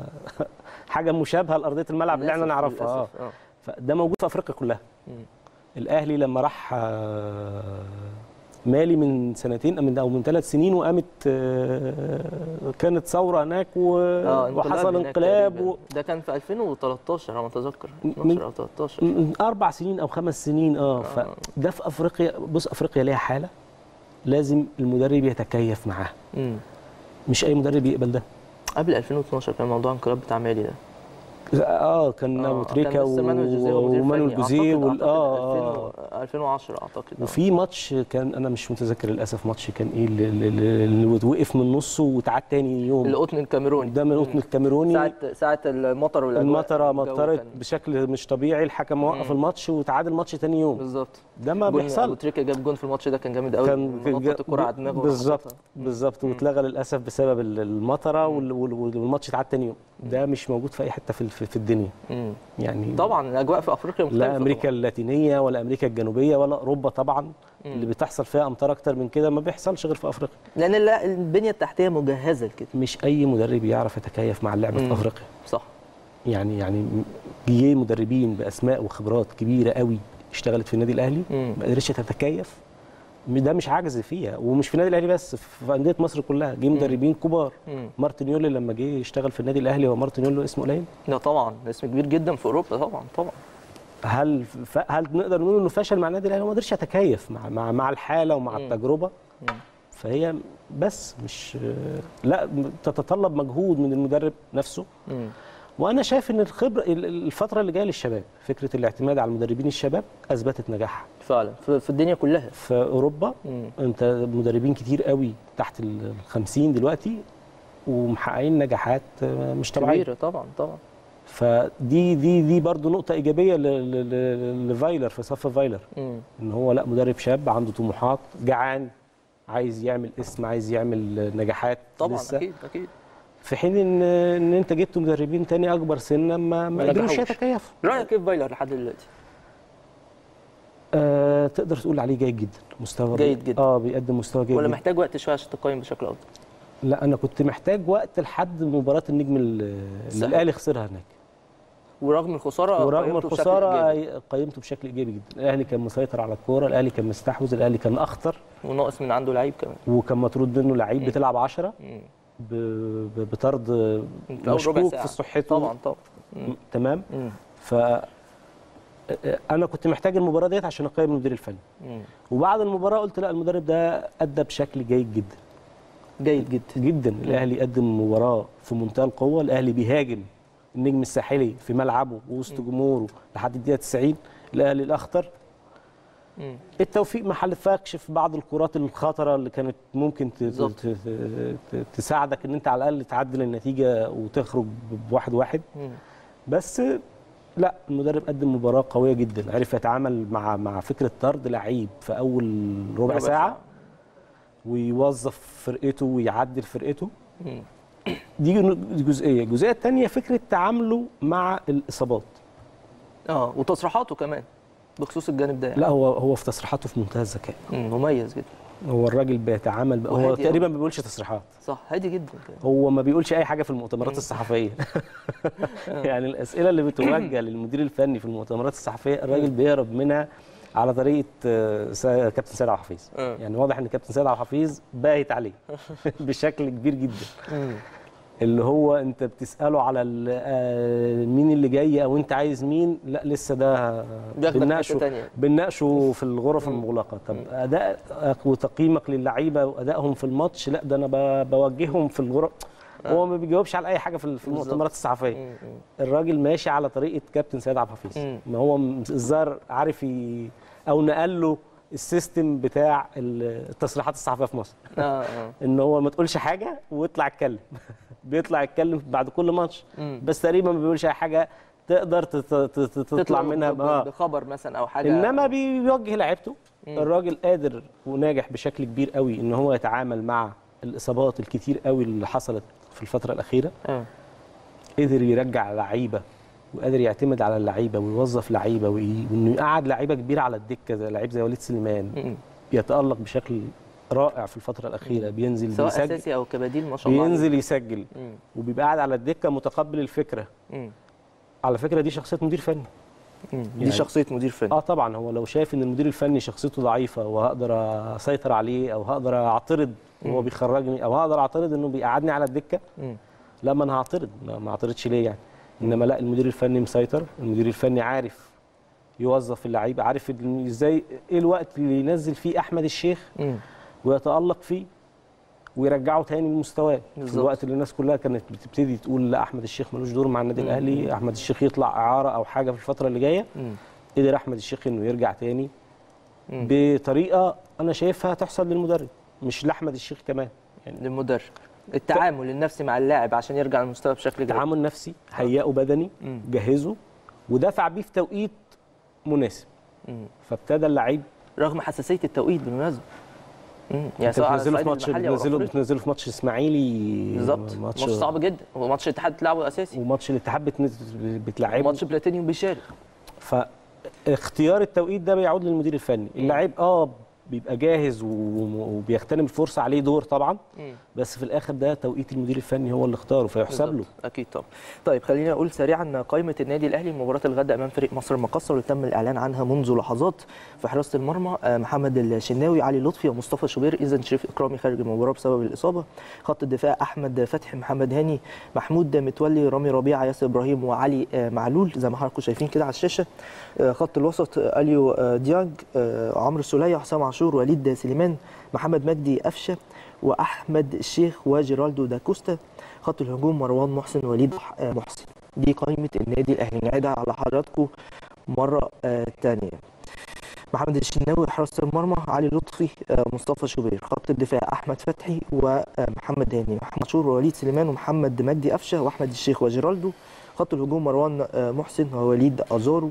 حاجه مشابهه لارضيه الملعب اللي احنا للأسف- نعرفها اه للأسف، آه. فده موجود في افريقيا كلها مم. الاهلي لما راح آه، مالي من سنتين من او من ثلاث سنين وقامت آه، كانت ثوره هناك و- اه انقلاب وحصل هناك انقلاب تقريباً. و... ده كان في 2013 على ما اتذكر من- 12 او 13 من اربع سنين او خمس سنين اه فده في افريقيا بص افريقيا ليها حاله لازم المدرب يتكيف معاها مم. مش اي مدرب يقبل ده قبل 2012 كان موضوع انقلاب بتاع مالي ده اه كان آه، ابو تريكه كان لسه مانويل جوزيه هو مدير ومانويل فني. جوزيه أعتقد- وال- أعتقد اه اه 2000 2010 اعتقد آه. وفي ماتش كان انا مش متذكر للاسف ماتش كان ايه اللي, اللي, اللي وقف من نصه وتعاد تاني يوم القطن الكاميروني قدام القطن الكاميروني ساعه ساعه المطر والاجواء المطره الجو مطرت كان- بشكل مش طبيعي الحكم وقف الماتش وتعاد الماتش تاني يوم بالظبط ده ما جون ابو بيحصل تريكه جاب جون في الماتش ده كان جامد قوي كان نطط الكره على دماغه بالظبط وحطها. بالظبط واتلغى للاسف بسبب ال- المطره وال- وال- والماتش اتعاد تاني يوم ده مش موجود في اي حته في في في الدنيا مم. يعني طبعا الاجواء في افريقيا مختلفه لا امريكا اللاتينيه ولا امريكا الجنوبيه ولا اوروبا طبعا اللي بتحصل فيها امطار اكتر من كده ما بيحصلش غير في افريقيا طبعاً. لان ال- البنيه التحتيه مجهزه لكده مش اي مدرب يعرف يتكيف مع اللعبه في مم. افريقيا صح يعني يعني جه مدربين باسماء وخبرات كبيره قوي اشتغلت في النادي الاهلي مم. ما قدرتش تتكيف ده مش عجز فيها ومش في النادي الاهلي بس في انديه مصر كلها جه مدربين كبار مم. مارتن يولي لما جه يشتغل في النادي الاهلي هو مارتن يولي اسمه قليل لا طبعا اسم كبير جدا في اوروبا طبعا طبعا هل ف... هل نقدر نقول انه فشل مع النادي الاهلي هو ما قدرش يتكيف مع مع, مع الحاله ومع مم. التجربه مم. فهي بس مش لا تتطلب مجهود من المدرب نفسه مم. وانا شايف ان الخبره ال- الفتره اللي جايه للشباب فكره الاعتماد على المدربين الشباب اثبتت نجاحها فعلا في, في الدنيا كلها في اوروبا مم. انت مدربين كتير قوي تحت ال 50 دلوقتي ومحققين نجاحات مش طبيعيه كبيره طبعا طبعا فدي دي دي برضو نقطه ايجابيه ل- ل- ل- لفايلر في صف فايلر مم. ان هو لا مدرب شاب عنده طموحات جعان عايز يعمل اسم عايز يعمل نجاحات طبعا لسه اكيد اكيد في حين ان ان انت جبت مدربين تاني اكبر سنا ما ما ما قدروش نجحوش. يتكيفوا رايك كيف فايلر لحد دلوقتي آه تقدر تقول عليه جيد جدا مستوى جيد جدا. اه بيقدم مستوى جيد ولا جدا. محتاج وقت شويه عشان تقيم بشكل افضل لا انا كنت محتاج وقت لحد مباراه النجم ال- اللي صحيح. الاهلي خسرها هناك ورغم الخساره ورغم قيمته بشكل الخساره إيجابي. أي- قيمته بشكل ايجابي جدا الاهلي كان مسيطر على الكوره الاهلي كان مستحوذ الاهلي كان اخطر وناقص من عنده لعيب كمان وكان مطرود منه لعيب بتلعب 10 مم. ب- ب- بطرد في أول ربع مشكوك ساعة. في صحته طبعا طبعا مم. تمام مم. ف انا كنت محتاج المباراه ديت عشان اقيم المدير الفني مم. وبعد المباراه قلت لا المدرب ده ادى بشكل جيد جدا جيد جدا جدا الاهلي قدم مباراه في منتهى القوه الاهلي بيهاجم النجم الساحلي في ملعبه وسط جمهوره لحد الدقيقه 90 الاهلي الاخطر مم. التوفيق ما حلفكش في بعض الكرات الخطره اللي كانت ممكن ت- بالظبط. ت- ت- ت- تساعدك ان انت على الاقل تعدل النتيجه وتخرج بواحد واحد مم. بس لا المدرب قدم مباراه قويه جدا عرف يتعامل مع مع فكره طرد لعيب في اول ربع ساعه ويوظف فرقته ويعدل فرقته مم. دي جزئيه الجزئيه الثانيه فكره تعامله مع الاصابات اه وتصريحاته كمان بخصوص الجانب ده يعني. لا هو هو في تصريحاته في منتهى الذكاء مم. مميز جدا هو الراجل بيتعامل هو وهادي تقريبا أوي. ما بيقولش تصريحات صح هادي جدا كده هو ما بيقولش اي حاجه في المؤتمرات الصحفيه يعني الاسئله اللي بتوجه للمدير الفني في المؤتمرات الصحفيه الراجل بيهرب منها على طريقه آه، سا- كابتن سيد عبد الحفيظ آه. يعني واضح ان كابتن سيد عبد الحفيظ باهت عليه بشكل كبير جدا مم. اللي هو انت بتساله على ال- آه، مين اللي جاي او انت عايز مين لا لسه ده بياخدك بنناقشه حتة تانية. بنناقشه في الغرف المغلقه طب ادائك وتقييمك للعيبه وادائهم في الماتش لا ده انا ب- بوجههم في الغرف هو ما بيجاوبش على اي حاجه في في بالظبط. المؤتمرات الصحفيه مم. مم. الراجل ماشي على طريقه كابتن سيد عبد الحفيظ مم. ما هو م- الظاهر عارف ي... او نقل له السيستم بتاع ال- التصريحات الصحفيه في مصر اه اه ان هو ما تقولش حاجه واطلع اتكلم بيطلع يتكلم بعد كل ماتش مم. بس تقريبا ما بيقولش اي حاجه تقدر تت- تت- تطلع منها ب- آه. بخبر مثلا او حاجه انما بي- بيوجه لعيبته الراجل قادر وناجح بشكل كبير قوي ان هو يتعامل مع الاصابات الكتير قوي اللي حصلت في الفتره الاخيره اه قدر يرجع لعيبه وقادر يعتمد على اللعيبه ويوظف لعيبه وي- وانه يقعد لعيبه كبيره على الدكه زي لعيب زي وليد سليمان مم. يتالق بشكل رائع في الفتره الاخيره بينزل سواء بيسجل اساسي او كبديل ما شاء الله عليه. بينزل يسجل مم. وبيبقى قاعد على الدكه متقبل الفكره مم. على فكره دي شخصيه مدير فني مم. دي يعني- شخصيه مدير فني اه طبعا هو لو شايف ان المدير الفني شخصيته ضعيفه وهقدر اسيطر عليه او هقدر اعترض وهو بيخرجني او هقدر اعترض انه بيقعدني على الدكه مم. لا ما انا هعترض ما ما اعترضش ليه يعني انما لا المدير الفني مسيطر المدير الفني عارف يوظف اللعيبه عارف ال- ازاي ايه الوقت اللي ينزل فيه احمد الشيخ مم. ويتالق فيه ويرجعه تاني لمستواه في بالظبط. الوقت اللي الناس كلها كانت بتبتدي تقول لا احمد الشيخ ملوش دور مع النادي الاهلي احمد الشيخ يطلع اعاره او حاجه في الفتره اللي جايه مم. قدر احمد الشيخ انه يرجع تاني مم. بطريقه انا شايفها تحصل للمدرب مش لاحمد الشيخ كمان يعني للمدرب التعامل النفسي مع اللاعب عشان يرجع للمستوى بشكل جيد تعامل نفسي هيئه بدني مم. جهزه ودفع بيه في توقيت مناسب مم. فابتدى اللعيب رغم حساسيه التوقيت بالمناسبه مم. يعني انت سواء على بتنزله في الصعيد ماتش المحلي أو بتنزله الأفريقي. بتنزله في ماتش اسماعيلي بالظبط ماتش صعب جدا هو ماتش الاتحاد بتلعبه اساسي وماتش الاتحاد بتنزل- بتلعبه ماتش بلاتينيوم بيشارك فاختيار التوقيت ده بيعود للمدير الفني اللاعب اه بيبقى جاهز و- وبيغتنم الفرصه عليه دور طبعا مم. بس في الاخر ده توقيت المدير الفني هو اللي اختاره فيحسب له بالظبط. اكيد طبعا طيب خلينا اقول سريعا قائمه النادي الاهلي مباراه الغد امام فريق مصر المقصه واللي تم الاعلان عنها منذ لحظات في حراسه المرمى آه، محمد الشناوي علي لطفي ومصطفى شوبير اذا شريف اكرامي خارج المباراه بسبب الاصابه خط الدفاع احمد فتحي محمد هاني محمود متولي رامي ربيعه ياسر ابراهيم وعلي آه، معلول زي ما حضراتكم شايفين كده على الشاشه آه، خط الوسط آه، اليو آه، ديانج آه، عمرو السوليه حسام عاشور وليد سليمان محمد مجدي قفشه واحمد الشيخ وجيرالدو داكوستا خط الهجوم مروان محسن وليد آه، محسن دي قائمه النادي الاهلي نعيدها على حضراتكم مره آه، تانية محمد الشناوي حراسه المرمى علي لطفي آه، مصطفى شوبير خط الدفاع احمد فتحي ومحمد هاني محمد شور ووليد سليمان ومحمد مجدي قفشه واحمد الشيخ وجيرالدو خط الهجوم مروان آه، محسن ووليد ازارو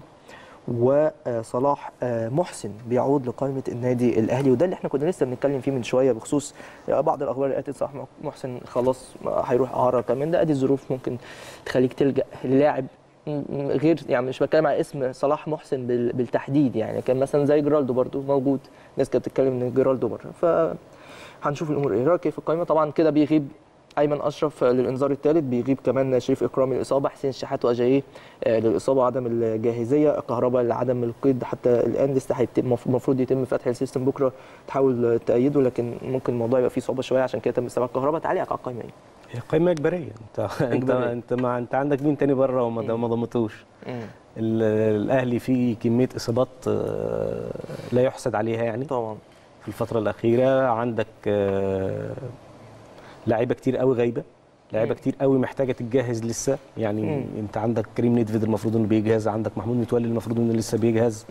وصلاح آه، محسن بيعود لقائمه النادي الاهلي وده اللي احنا كنا لسه بنتكلم فيه من شويه بخصوص بعض الاخبار اللي قالت صلاح محسن خلاص هيروح اعاره كمان ده ادي الظروف ممكن تخليك تلجا للاعب م- م- غير يعني مش بتكلم على اسم صلاح محسن بال- بالتحديد يعني كان مثلا زي جيرالدو برضو موجود الناس كانت بتتكلم ان جيرالدو بره ف هنشوف الامور ايه رايك إيه في القائمه طبعا كده بيغيب ايمن اشرف للانذار الثالث بيغيب كمان شريف اكرامي الاصابه حسين شحات واجاييه آه، للاصابه وعدم الجاهزيه كهرباء لعدم القيد حتى الان لسه هيتم- المفروض يتم فتح السيستم بكره تحاول تأيده لكن ممكن الموضوع يبقى فيه صعوبه شويه عشان كده تم استبعاد كهرباء تعليقك على القائمه ايه؟ هي قائمه اجباريه انت انت إجبارية. انت ما انت عندك مين تاني بره وما ما ضمتوش ال- الاهلي فيه كميه اصابات آه، لا يحسد عليها يعني طبعا في الفتره الاخيره عندك آه، لعيبه كتير قوي غايبه لعيبه مم. كتير قوي محتاجه تتجهز لسه يعني مم. انت عندك كريم نيدفيد المفروض انه بيجهز عندك محمود متولي المفروض انه لسه بيجهز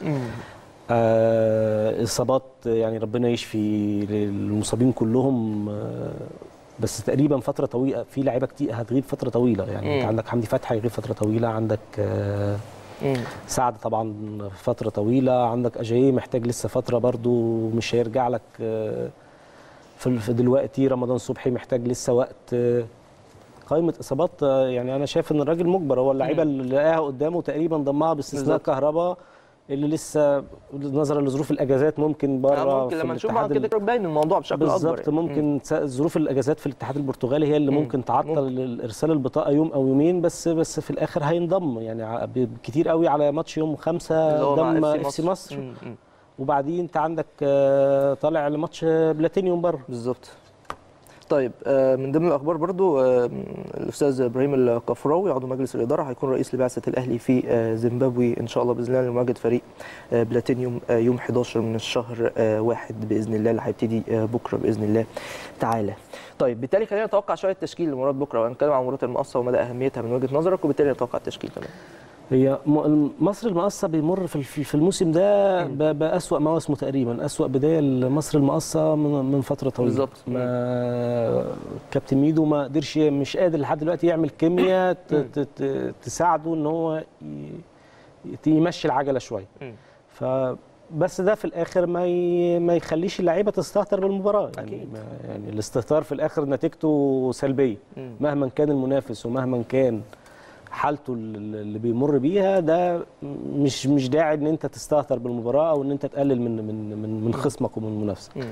آه، اصابات يعني ربنا يشفي المصابين كلهم آه، بس تقريبا فتره طويله في لعيبه كتير هتغيب فتره طويله يعني انت مم. عندك حمدي فتحي هيغيب فتره طويله عندك آه، سعد طبعا فتره طويله عندك اجاييه محتاج لسه فتره برضو مش هيرجع لك آه، في في دلوقتي رمضان صبحي محتاج لسه وقت آه، قائمه اصابات آه، يعني انا شايف ان الراجل مجبر هو اللعيبه مم. اللي لقاها قدامه تقريبا ضمها باستثناء بالظبط. كهرباء اللي لسه نظرا لظروف الاجازات ممكن بره ممكن في لما نشوف الاتحاد كده ال- كده باين الموضوع بشكل اكبر بالظبط يعني. ممكن س- ظروف الاجازات في الاتحاد البرتغالي هي اللي مم. ممكن تعطل ارسال البطاقه يوم او يومين بس بس في الاخر هينضم يعني ع- ب- كتير قوي على ماتش يوم خمسة اللي هو مع قدام FC اف سي مصر مم. مم. وبعدين انت عندك آه، طالع لماتش بلاتينيوم بره بالظبط طيب آه، من ضمن الاخبار برضو آه، الاستاذ ابراهيم القفراوي عضو مجلس الاداره هيكون رئيس لبعثه الاهلي في آه، زيمبابوي ان شاء الله باذن الله لمواجهه فريق آه، بلاتينيوم آه، يوم 11 من الشهر آه، واحد باذن الله اللي هيبتدي آه، بكره باذن الله تعالى طيب بالتالي خلينا نتوقع شويه تشكيل لمباراه بكره وهنتكلم عن مباراه المقصه ومدى اهميتها من وجهه نظرك وبالتالي نتوقع التشكيل كمان هي م- مصر المقصه بيمر في الف- في الموسم ده ب- باسوا مواسمه تقريبا اسوا بدايه لمصر المقصه من من فتره طويله بالظبط. ما كابتن ميدو ما قدرش مش قادر لحد دلوقتي يعمل كيمياء ت- ت- ت- تساعده ان هو ي- يمشي العجله شويه مم. ف بس ده في الاخر ما ي... ما يخليش اللعيبه تستهتر بالمباراه يعني أكيد. ما يعني الاستهتار في الاخر نتيجته سلبيه مم. مهما كان المنافس ومهما كان حالته ال- اللي بيمر بيها ده مش مش داعي ان انت تستهتر بالمباراه او ان انت تقلل من من من, من خصمك ومن المنافسه مم.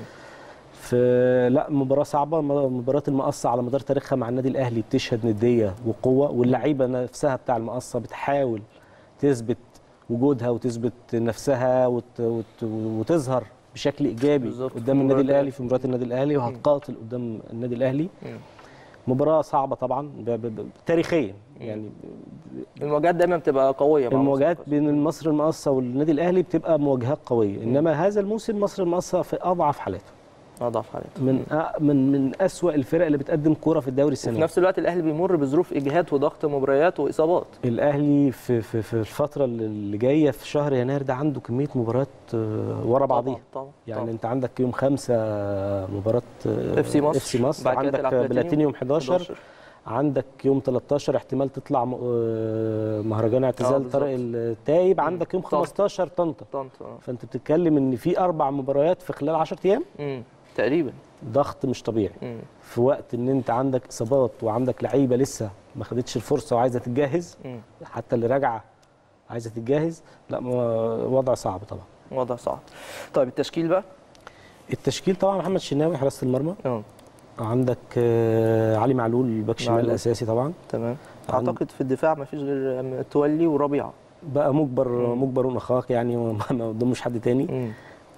فلا مباراه صعبه م- مباراه المقصه على مدار تاريخها مع النادي الاهلي بتشهد نديه وقوه واللعيبه نفسها بتاع المقصه بتحاول تثبت وجودها وتثبت نفسها وت وت وتظهر بشكل ايجابي بالظبط. قدام في النادي مباراة الاهلي في مباراه النادي الاهلي وهتقاتل قدام النادي الاهلي مم. مباراه صعبه طبعا ب ب ب تاريخيا يعني المواجهات دايما بتبقى قويه مع المواجهات مصر. بين مصر المقصه والنادي الاهلي بتبقى مواجهات قويه انما هذا الموسم مصر المقصه في اضعف حالاته اضعف حالات من أ- من من اسوا الفرق اللي بتقدم كوره في الدوري السنه وفي دي. نفس الوقت الاهلي بيمر بظروف اجهاد وضغط مباريات واصابات الاهلي في في في الفتره اللي جايه في شهر يناير ده عنده كميه مباريات آه، ورا بعضيها طبعا يعني طبعا. انت عندك يوم خمسة مباراة آه، اف سي مصر اف سي مصر بعد كده عندك تلعب بلاتينيوم 11 عندك يوم 13 احتمال تطلع م- آه، مهرجان آه، اعتزال بالظبط. طارق التايب عندك يوم طنطا. 15 طنطا طنطا آه. فانت بتتكلم ان في اربع مباريات في خلال 10 ايام مم. تقريبا ضغط مش طبيعي مم. في وقت ان انت عندك اصابات وعندك لعيبه لسه ما خدتش الفرصه وعايزه تتجهز مم. حتى اللي راجعه عايزه تتجهز لا ما- وضع صعب طبعا وضع صعب طيب التشكيل بقى التشكيل طبعا محمد شناوي حراسه المرمى اه عندك آه، علي معلول الباك الشمال معلول. الاساسي طبعا تمام عند- اعتقد في الدفاع ما فيش غير م- تولي وربيعه بقى مجبر مم. مجبر اخاك يعني وما ما قداموش حد تاني مم.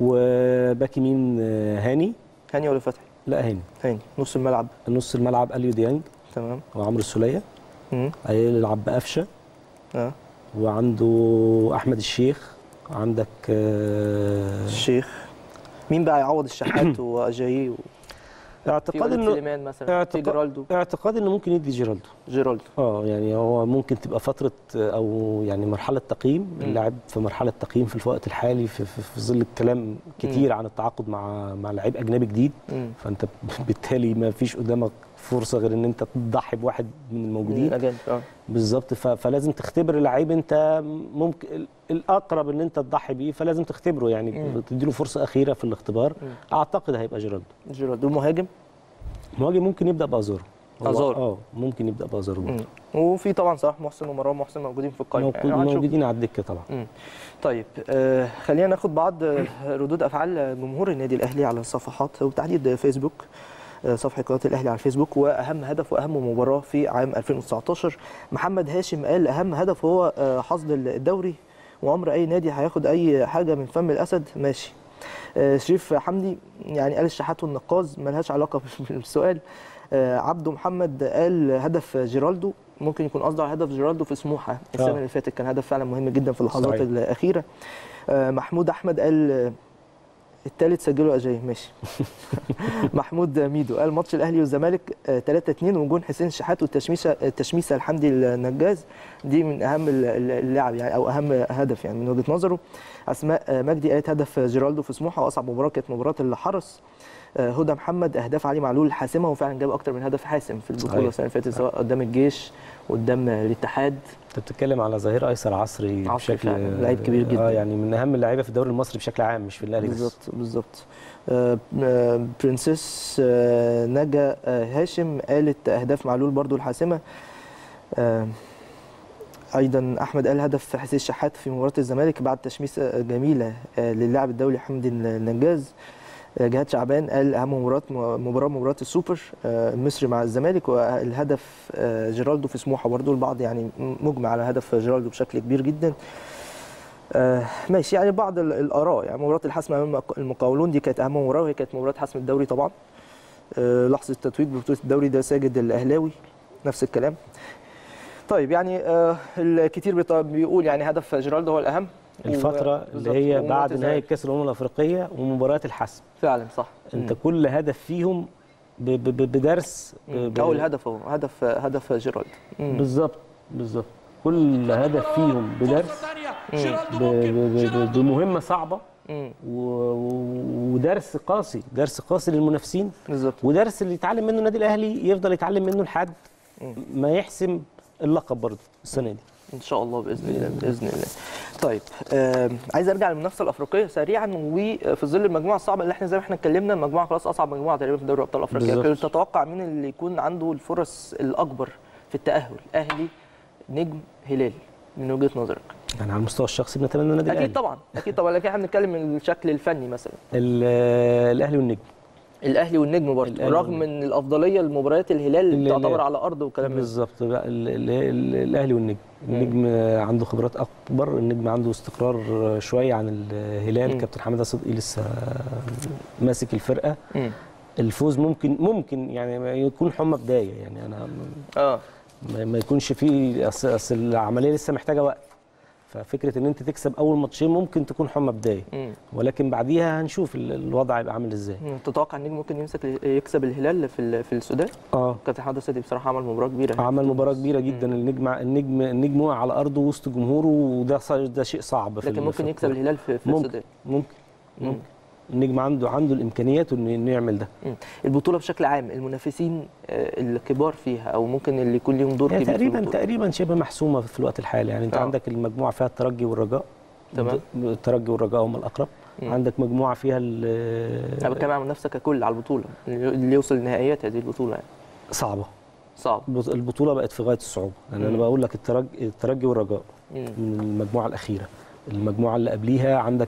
وباك يمين آه، هاني هاني ولا فتحي لا هاني هاني نص الملعب نص الملعب اليو ديانج تمام وعمرو السوليه مم. هيلعب بقفشه اه وعنده احمد الشيخ عندك آه، الشيخ مين بقى يعوض الشحات واجاييه و... في اعتقاد وليد انه سليمان مثلا في اعتقاد جيرالدو اعتقاد انه ممكن يدي جيرالدو جيرالدو اه يعني هو ممكن تبقى فتره او يعني مرحله تقييم اللاعب في مرحله تقييم في الوقت الحالي في, في, في ظل الكلام كتير عن التعاقد مع مع لعيب اجنبي جديد مم. فانت بالتالي ما فيش قدامك فرصه غير ان انت تضحي بواحد من من الموجودين الاجانب اه بالظبط ف- فلازم تختبر لعيب انت ممكن ال- الاقرب ان انت تضحي بيه فلازم تختبره يعني مم. تديله فرصه اخيره في الاختبار مم. اعتقد هيبقى جيرالدو جيرالدو المهاجم مهاجم ممكن يبدا بازارو هو- أزارو. اه ممكن يبدا بازارو مم. وفي طبعا صلاح محسن ومروان محسن موجودين في القائمه موجود يعني هنشوف. موجودين على الدكه طبعا مم. طيب آه خلينا ناخد بعض آه، ردود افعال جمهور النادي الاهلي على الصفحات وبالتحديد فيسبوك آه، صفحه قناه الاهلي على الفيسبوك واهم هدف واهم مباراه في عام 2019 محمد هاشم قال اهم هدف هو آه، حصد الدوري وعمر اي نادي هياخد اي حاجه من فم الاسد ماشي آه، شريف حمدي يعني قال الشحات والنقاز ملهاش علاقه بالسؤال آه، عبده محمد قال هدف جيرالدو ممكن يكون قصده على هدف جيرالدو في سموحه السنه آه. اللي فاتت كان هدف فعلا مهم جدا في اللحظات صحيح. الاخيره آه، محمود احمد قال آه، الثالث سجله اجاي ماشي محمود ميدو قال ماتش الاهلي والزمالك 3 2 وجون حسين شحات والتشميسه التشميسه لحمدي النجاز دي من اهم ال- ال- اللعب يعني او اهم هدف يعني من وجهه نظره اسماء آه، مجدي قالت هدف جيرالدو في سموحه واصعب مباراه كانت مباراه الحرس آه، هدى محمد اهداف علي معلول حاسمه وفعلا جاب اكتر من هدف حاسم في البطوله صحيح. السنه اللي فاتت سواء قدام الجيش قدام الاتحاد انت بتتكلم على ظهير ايسر عصري عصري بشكل فعلا، لعيب كبير جدا. اه يعني من اهم اللعيبه في الدوري المصري بشكل عام مش في الاهلي بس بالظبط بالظبط آه، آه، برنسيس آه، نجا آه، هاشم قالت اهداف معلول برضو الحاسمه آه، ايضا احمد قال هدف حسين الشحات في مباراه الزمالك بعد تشميسه جميله آه، للاعب الدولي حمدي النجاز آه، جهاد شعبان قال اهم مباراه مباراه مباراه السوبر آه، المصري مع الزمالك والهدف آه، جيرالدو في سموحه برضو البعض يعني مجمع على هدف جيرالدو بشكل كبير جدا آه، ماشي يعني بعض ال- الاراء يعني مباراه الحسم امام المقاولون دي كانت اهم مباراه وهي كانت مباراه حسم الدوري طبعا آه، لحظه التتويج ببطوله الدوري ده ساجد الاهلاوي نفس الكلام طيب يعني آه، الكتير بيط- بيقول يعني هدف جيرالدو هو الاهم الفتره و- اللي بالظبط، هي ومباراة بعد نهايه الزمالك. كاس الامم الافريقيه ومباريات الحسم فعلا صح انت مم. كل هدف فيهم ب- ب- ب- بدرس ب- ب- اول هدف اهو هدف هدف جيرالد مم. بالظبط بالظبط كل هدف فيهم بدرس ب- ب- ب- بمهمه صعبه مم. و- و- ودرس قاسي درس قاسي للمنافسين بالظبط ودرس اللي يتعلم منه النادي الاهلي يفضل يتعلم منه لحد ما يحسم اللقب برضه السنه دي ان شاء الله باذن الله باذن الله طيب آه عايز ارجع للمنافسه الافريقيه سريعا وفي ظل المجموعه الصعبه اللي احنا زي ما احنا اتكلمنا المجموعه خلاص اصعب مجموعه تقريبا في دوري ابطال افريقيا بالظبط. لكن تتوقع مين اللي يكون عنده الفرص الاكبر في التاهل اهلي نجم هلال من وجهه نظرك يعني على المستوى الشخصي بنتمنى النادي الاهلي اكيد طبعا اكيد طبعا لكن احنا بنتكلم من الشكل الفني مثلا ال- الاهلي والنجم الاهلي والنجم برضه الأهلي رغم والنجم. ان الافضليه لمباريات الهلال اللي- تعتبر على ارضه وكلام من ده. بالظبط لا ال- ال- ال- الاهلي والنجم النجم عنده خبرات اكبر النجم عنده استقرار شويه عن الهلال مم. كابتن حماده صدقي لسه ماسك الفرقه مم. الفوز ممكن ممكن يعني ما يكون حمى بدايه يعني انا اه ما ما يكونش فيه اصل أصل العمليه لسه محتاجه وقت ففكره ان انت تكسب اول ماتشين ممكن تكون حمى بدايه مم. ولكن بعديها هنشوف ال- الوضع هيبقى عامل ازاي مم. تتوقع النجم ممكن يمسك يكسب الهلال في ال- في السودان اه كابتن حماده السيدي بصراحه عمل مباراه كبيره عمل مباراه كبيره جدا النجم النجم النجم وقع على ارضه وسط جمهوره وده ص- ده شيء صعب في لكن ال- ممكن في يكسب الكورة. الهلال في, في ممكن السودان ممكن ممكن النجم عنده عنده الامكانيات انه إنه يعمل ده مم. البطوله بشكل عام المنافسين آه، الكبار فيها او ممكن اللي يكون ليهم دور هي كبير في تقريبا البطوله تقريبا شبه محسومه في الوقت الحالي يعني انت آه. عندك المجموعه فيها الترجي والرجاء تمام. الترجي والرجاء هم الاقرب مم. عندك مجموعه فيها انا ال- بتكلم عن المنافسه ككل على البطوله اللي يوصل لنهائيات هذه البطوله يعني صعبه صعب البط- البطوله بقت في غايه الصعوبه يعني انا مم. بقول لك الترجي الترجي والرجاء مم. من المجموعه الاخيره المجموعه اللي قبليها عندك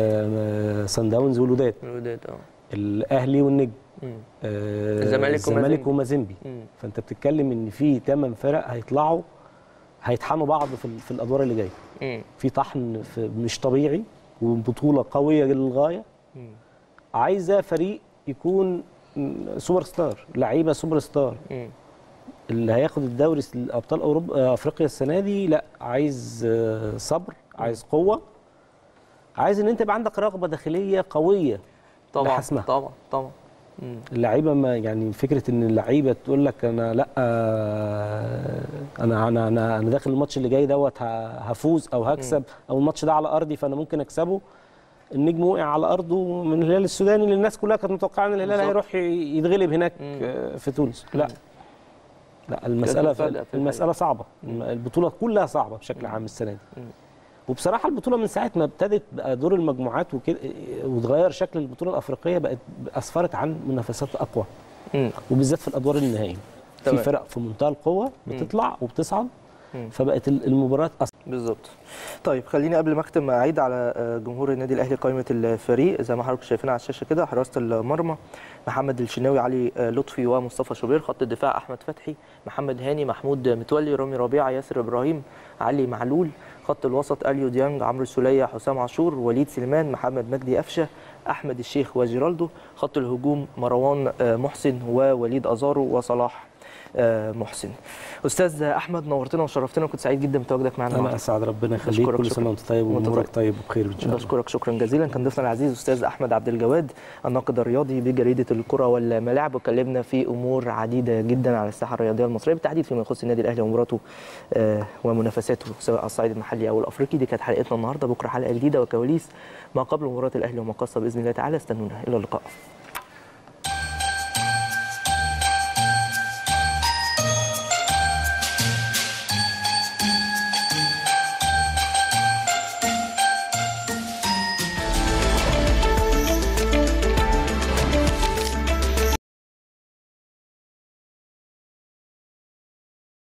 سان داونز والوداد الوداد اه الاهلي والنجم مم. آه، الزمالك الزمالك ومازيمبي. ومازيمبي مم. فانت بتتكلم ان في ثمان فرق هيطلعوا هيطحنوا بعض في, ال- في الادوار اللي جايه مم. في طحن في مش طبيعي وبطوله قويه للغايه مم. عايزه فريق يكون م- سوبر ستار لعيبه سوبر ستار مم. اللي هياخد الدوري س- ابطال اوروبا افريقيا السنه دي لا عايز آه، صبر عايز قوه عايز ان انت يبقى عندك رغبه داخليه قويه طبعا لحسمها. طبعا طبعا مم. اللعيبه ما يعني فكره ان اللعيبه تقول لك انا لا آه، انا انا انا انا داخل الماتش اللي جاي دوت ه- هفوز او هكسب او الماتش ده على ارضي فانا ممكن اكسبه النجم وقع على ارضه من الهلال السوداني اللي الناس كلها كانت متوقعه ان الهلال بالظبط. هيروح ي- يتغلب هناك مم. آه، في تونس لا لا المساله مفاجأة في المساله صعبه البطوله كلها صعبه بشكل عام السنه دي مم. وبصراحه البطوله من ساعه ما ابتدت بقى دور المجموعات وكده وتغير شكل البطوله الافريقيه بقت اسفرت عن منافسات اقوى مم. وبالذات في الادوار النهائيه في تمام. فرق في منتهى القوه بتطلع وبتصعد مم. فبقت ال- المباراه أصعب بالظبط طيب خليني قبل ما اختم اعيد على آه، جمهور النادي الاهلي قائمه الفريق زي ما حضراتكم شايفين على الشاشه كده حراسه المرمى محمد الشناوي علي آه، لطفي ومصطفى شوبير خط الدفاع احمد فتحي محمد هاني محمود متولي رامي ربيعه ياسر ابراهيم علي معلول خط الوسط اليو ديانج عمرو السوليه حسام عاشور وليد سليمان محمد مجدي قفشه احمد الشيخ وجيرالدو خط الهجوم مروان آه، محسن ووليد ازارو وصلاح آه، محسن استاذ احمد نورتنا وشرفتنا وكنت سعيد جدا بتواجدك معنا انا النهارده اسعد ربنا يخليك أشكرك كل شكراً. سنه وانت طيب وأنت وامورك طيب. طيب وبخير ان شاء الله بشكرك شكرا جزيلا كان ضيفنا العزيز استاذ احمد عبد الجواد الناقد الرياضي بجريده الكره والملاعب وكلمنا في امور عديده جدا على الساحه الرياضيه المصريه بالتحديد فيما يخص النادي الاهلي ومباراته آه، ومنافساته سواء على الصعيد المحلي او الافريقي دي كانت حلقتنا النهارده بكره حلقه جديده وكواليس ما قبل مباراه الاهلي وما قصه باذن الله تعالى استنونا الى اللقاء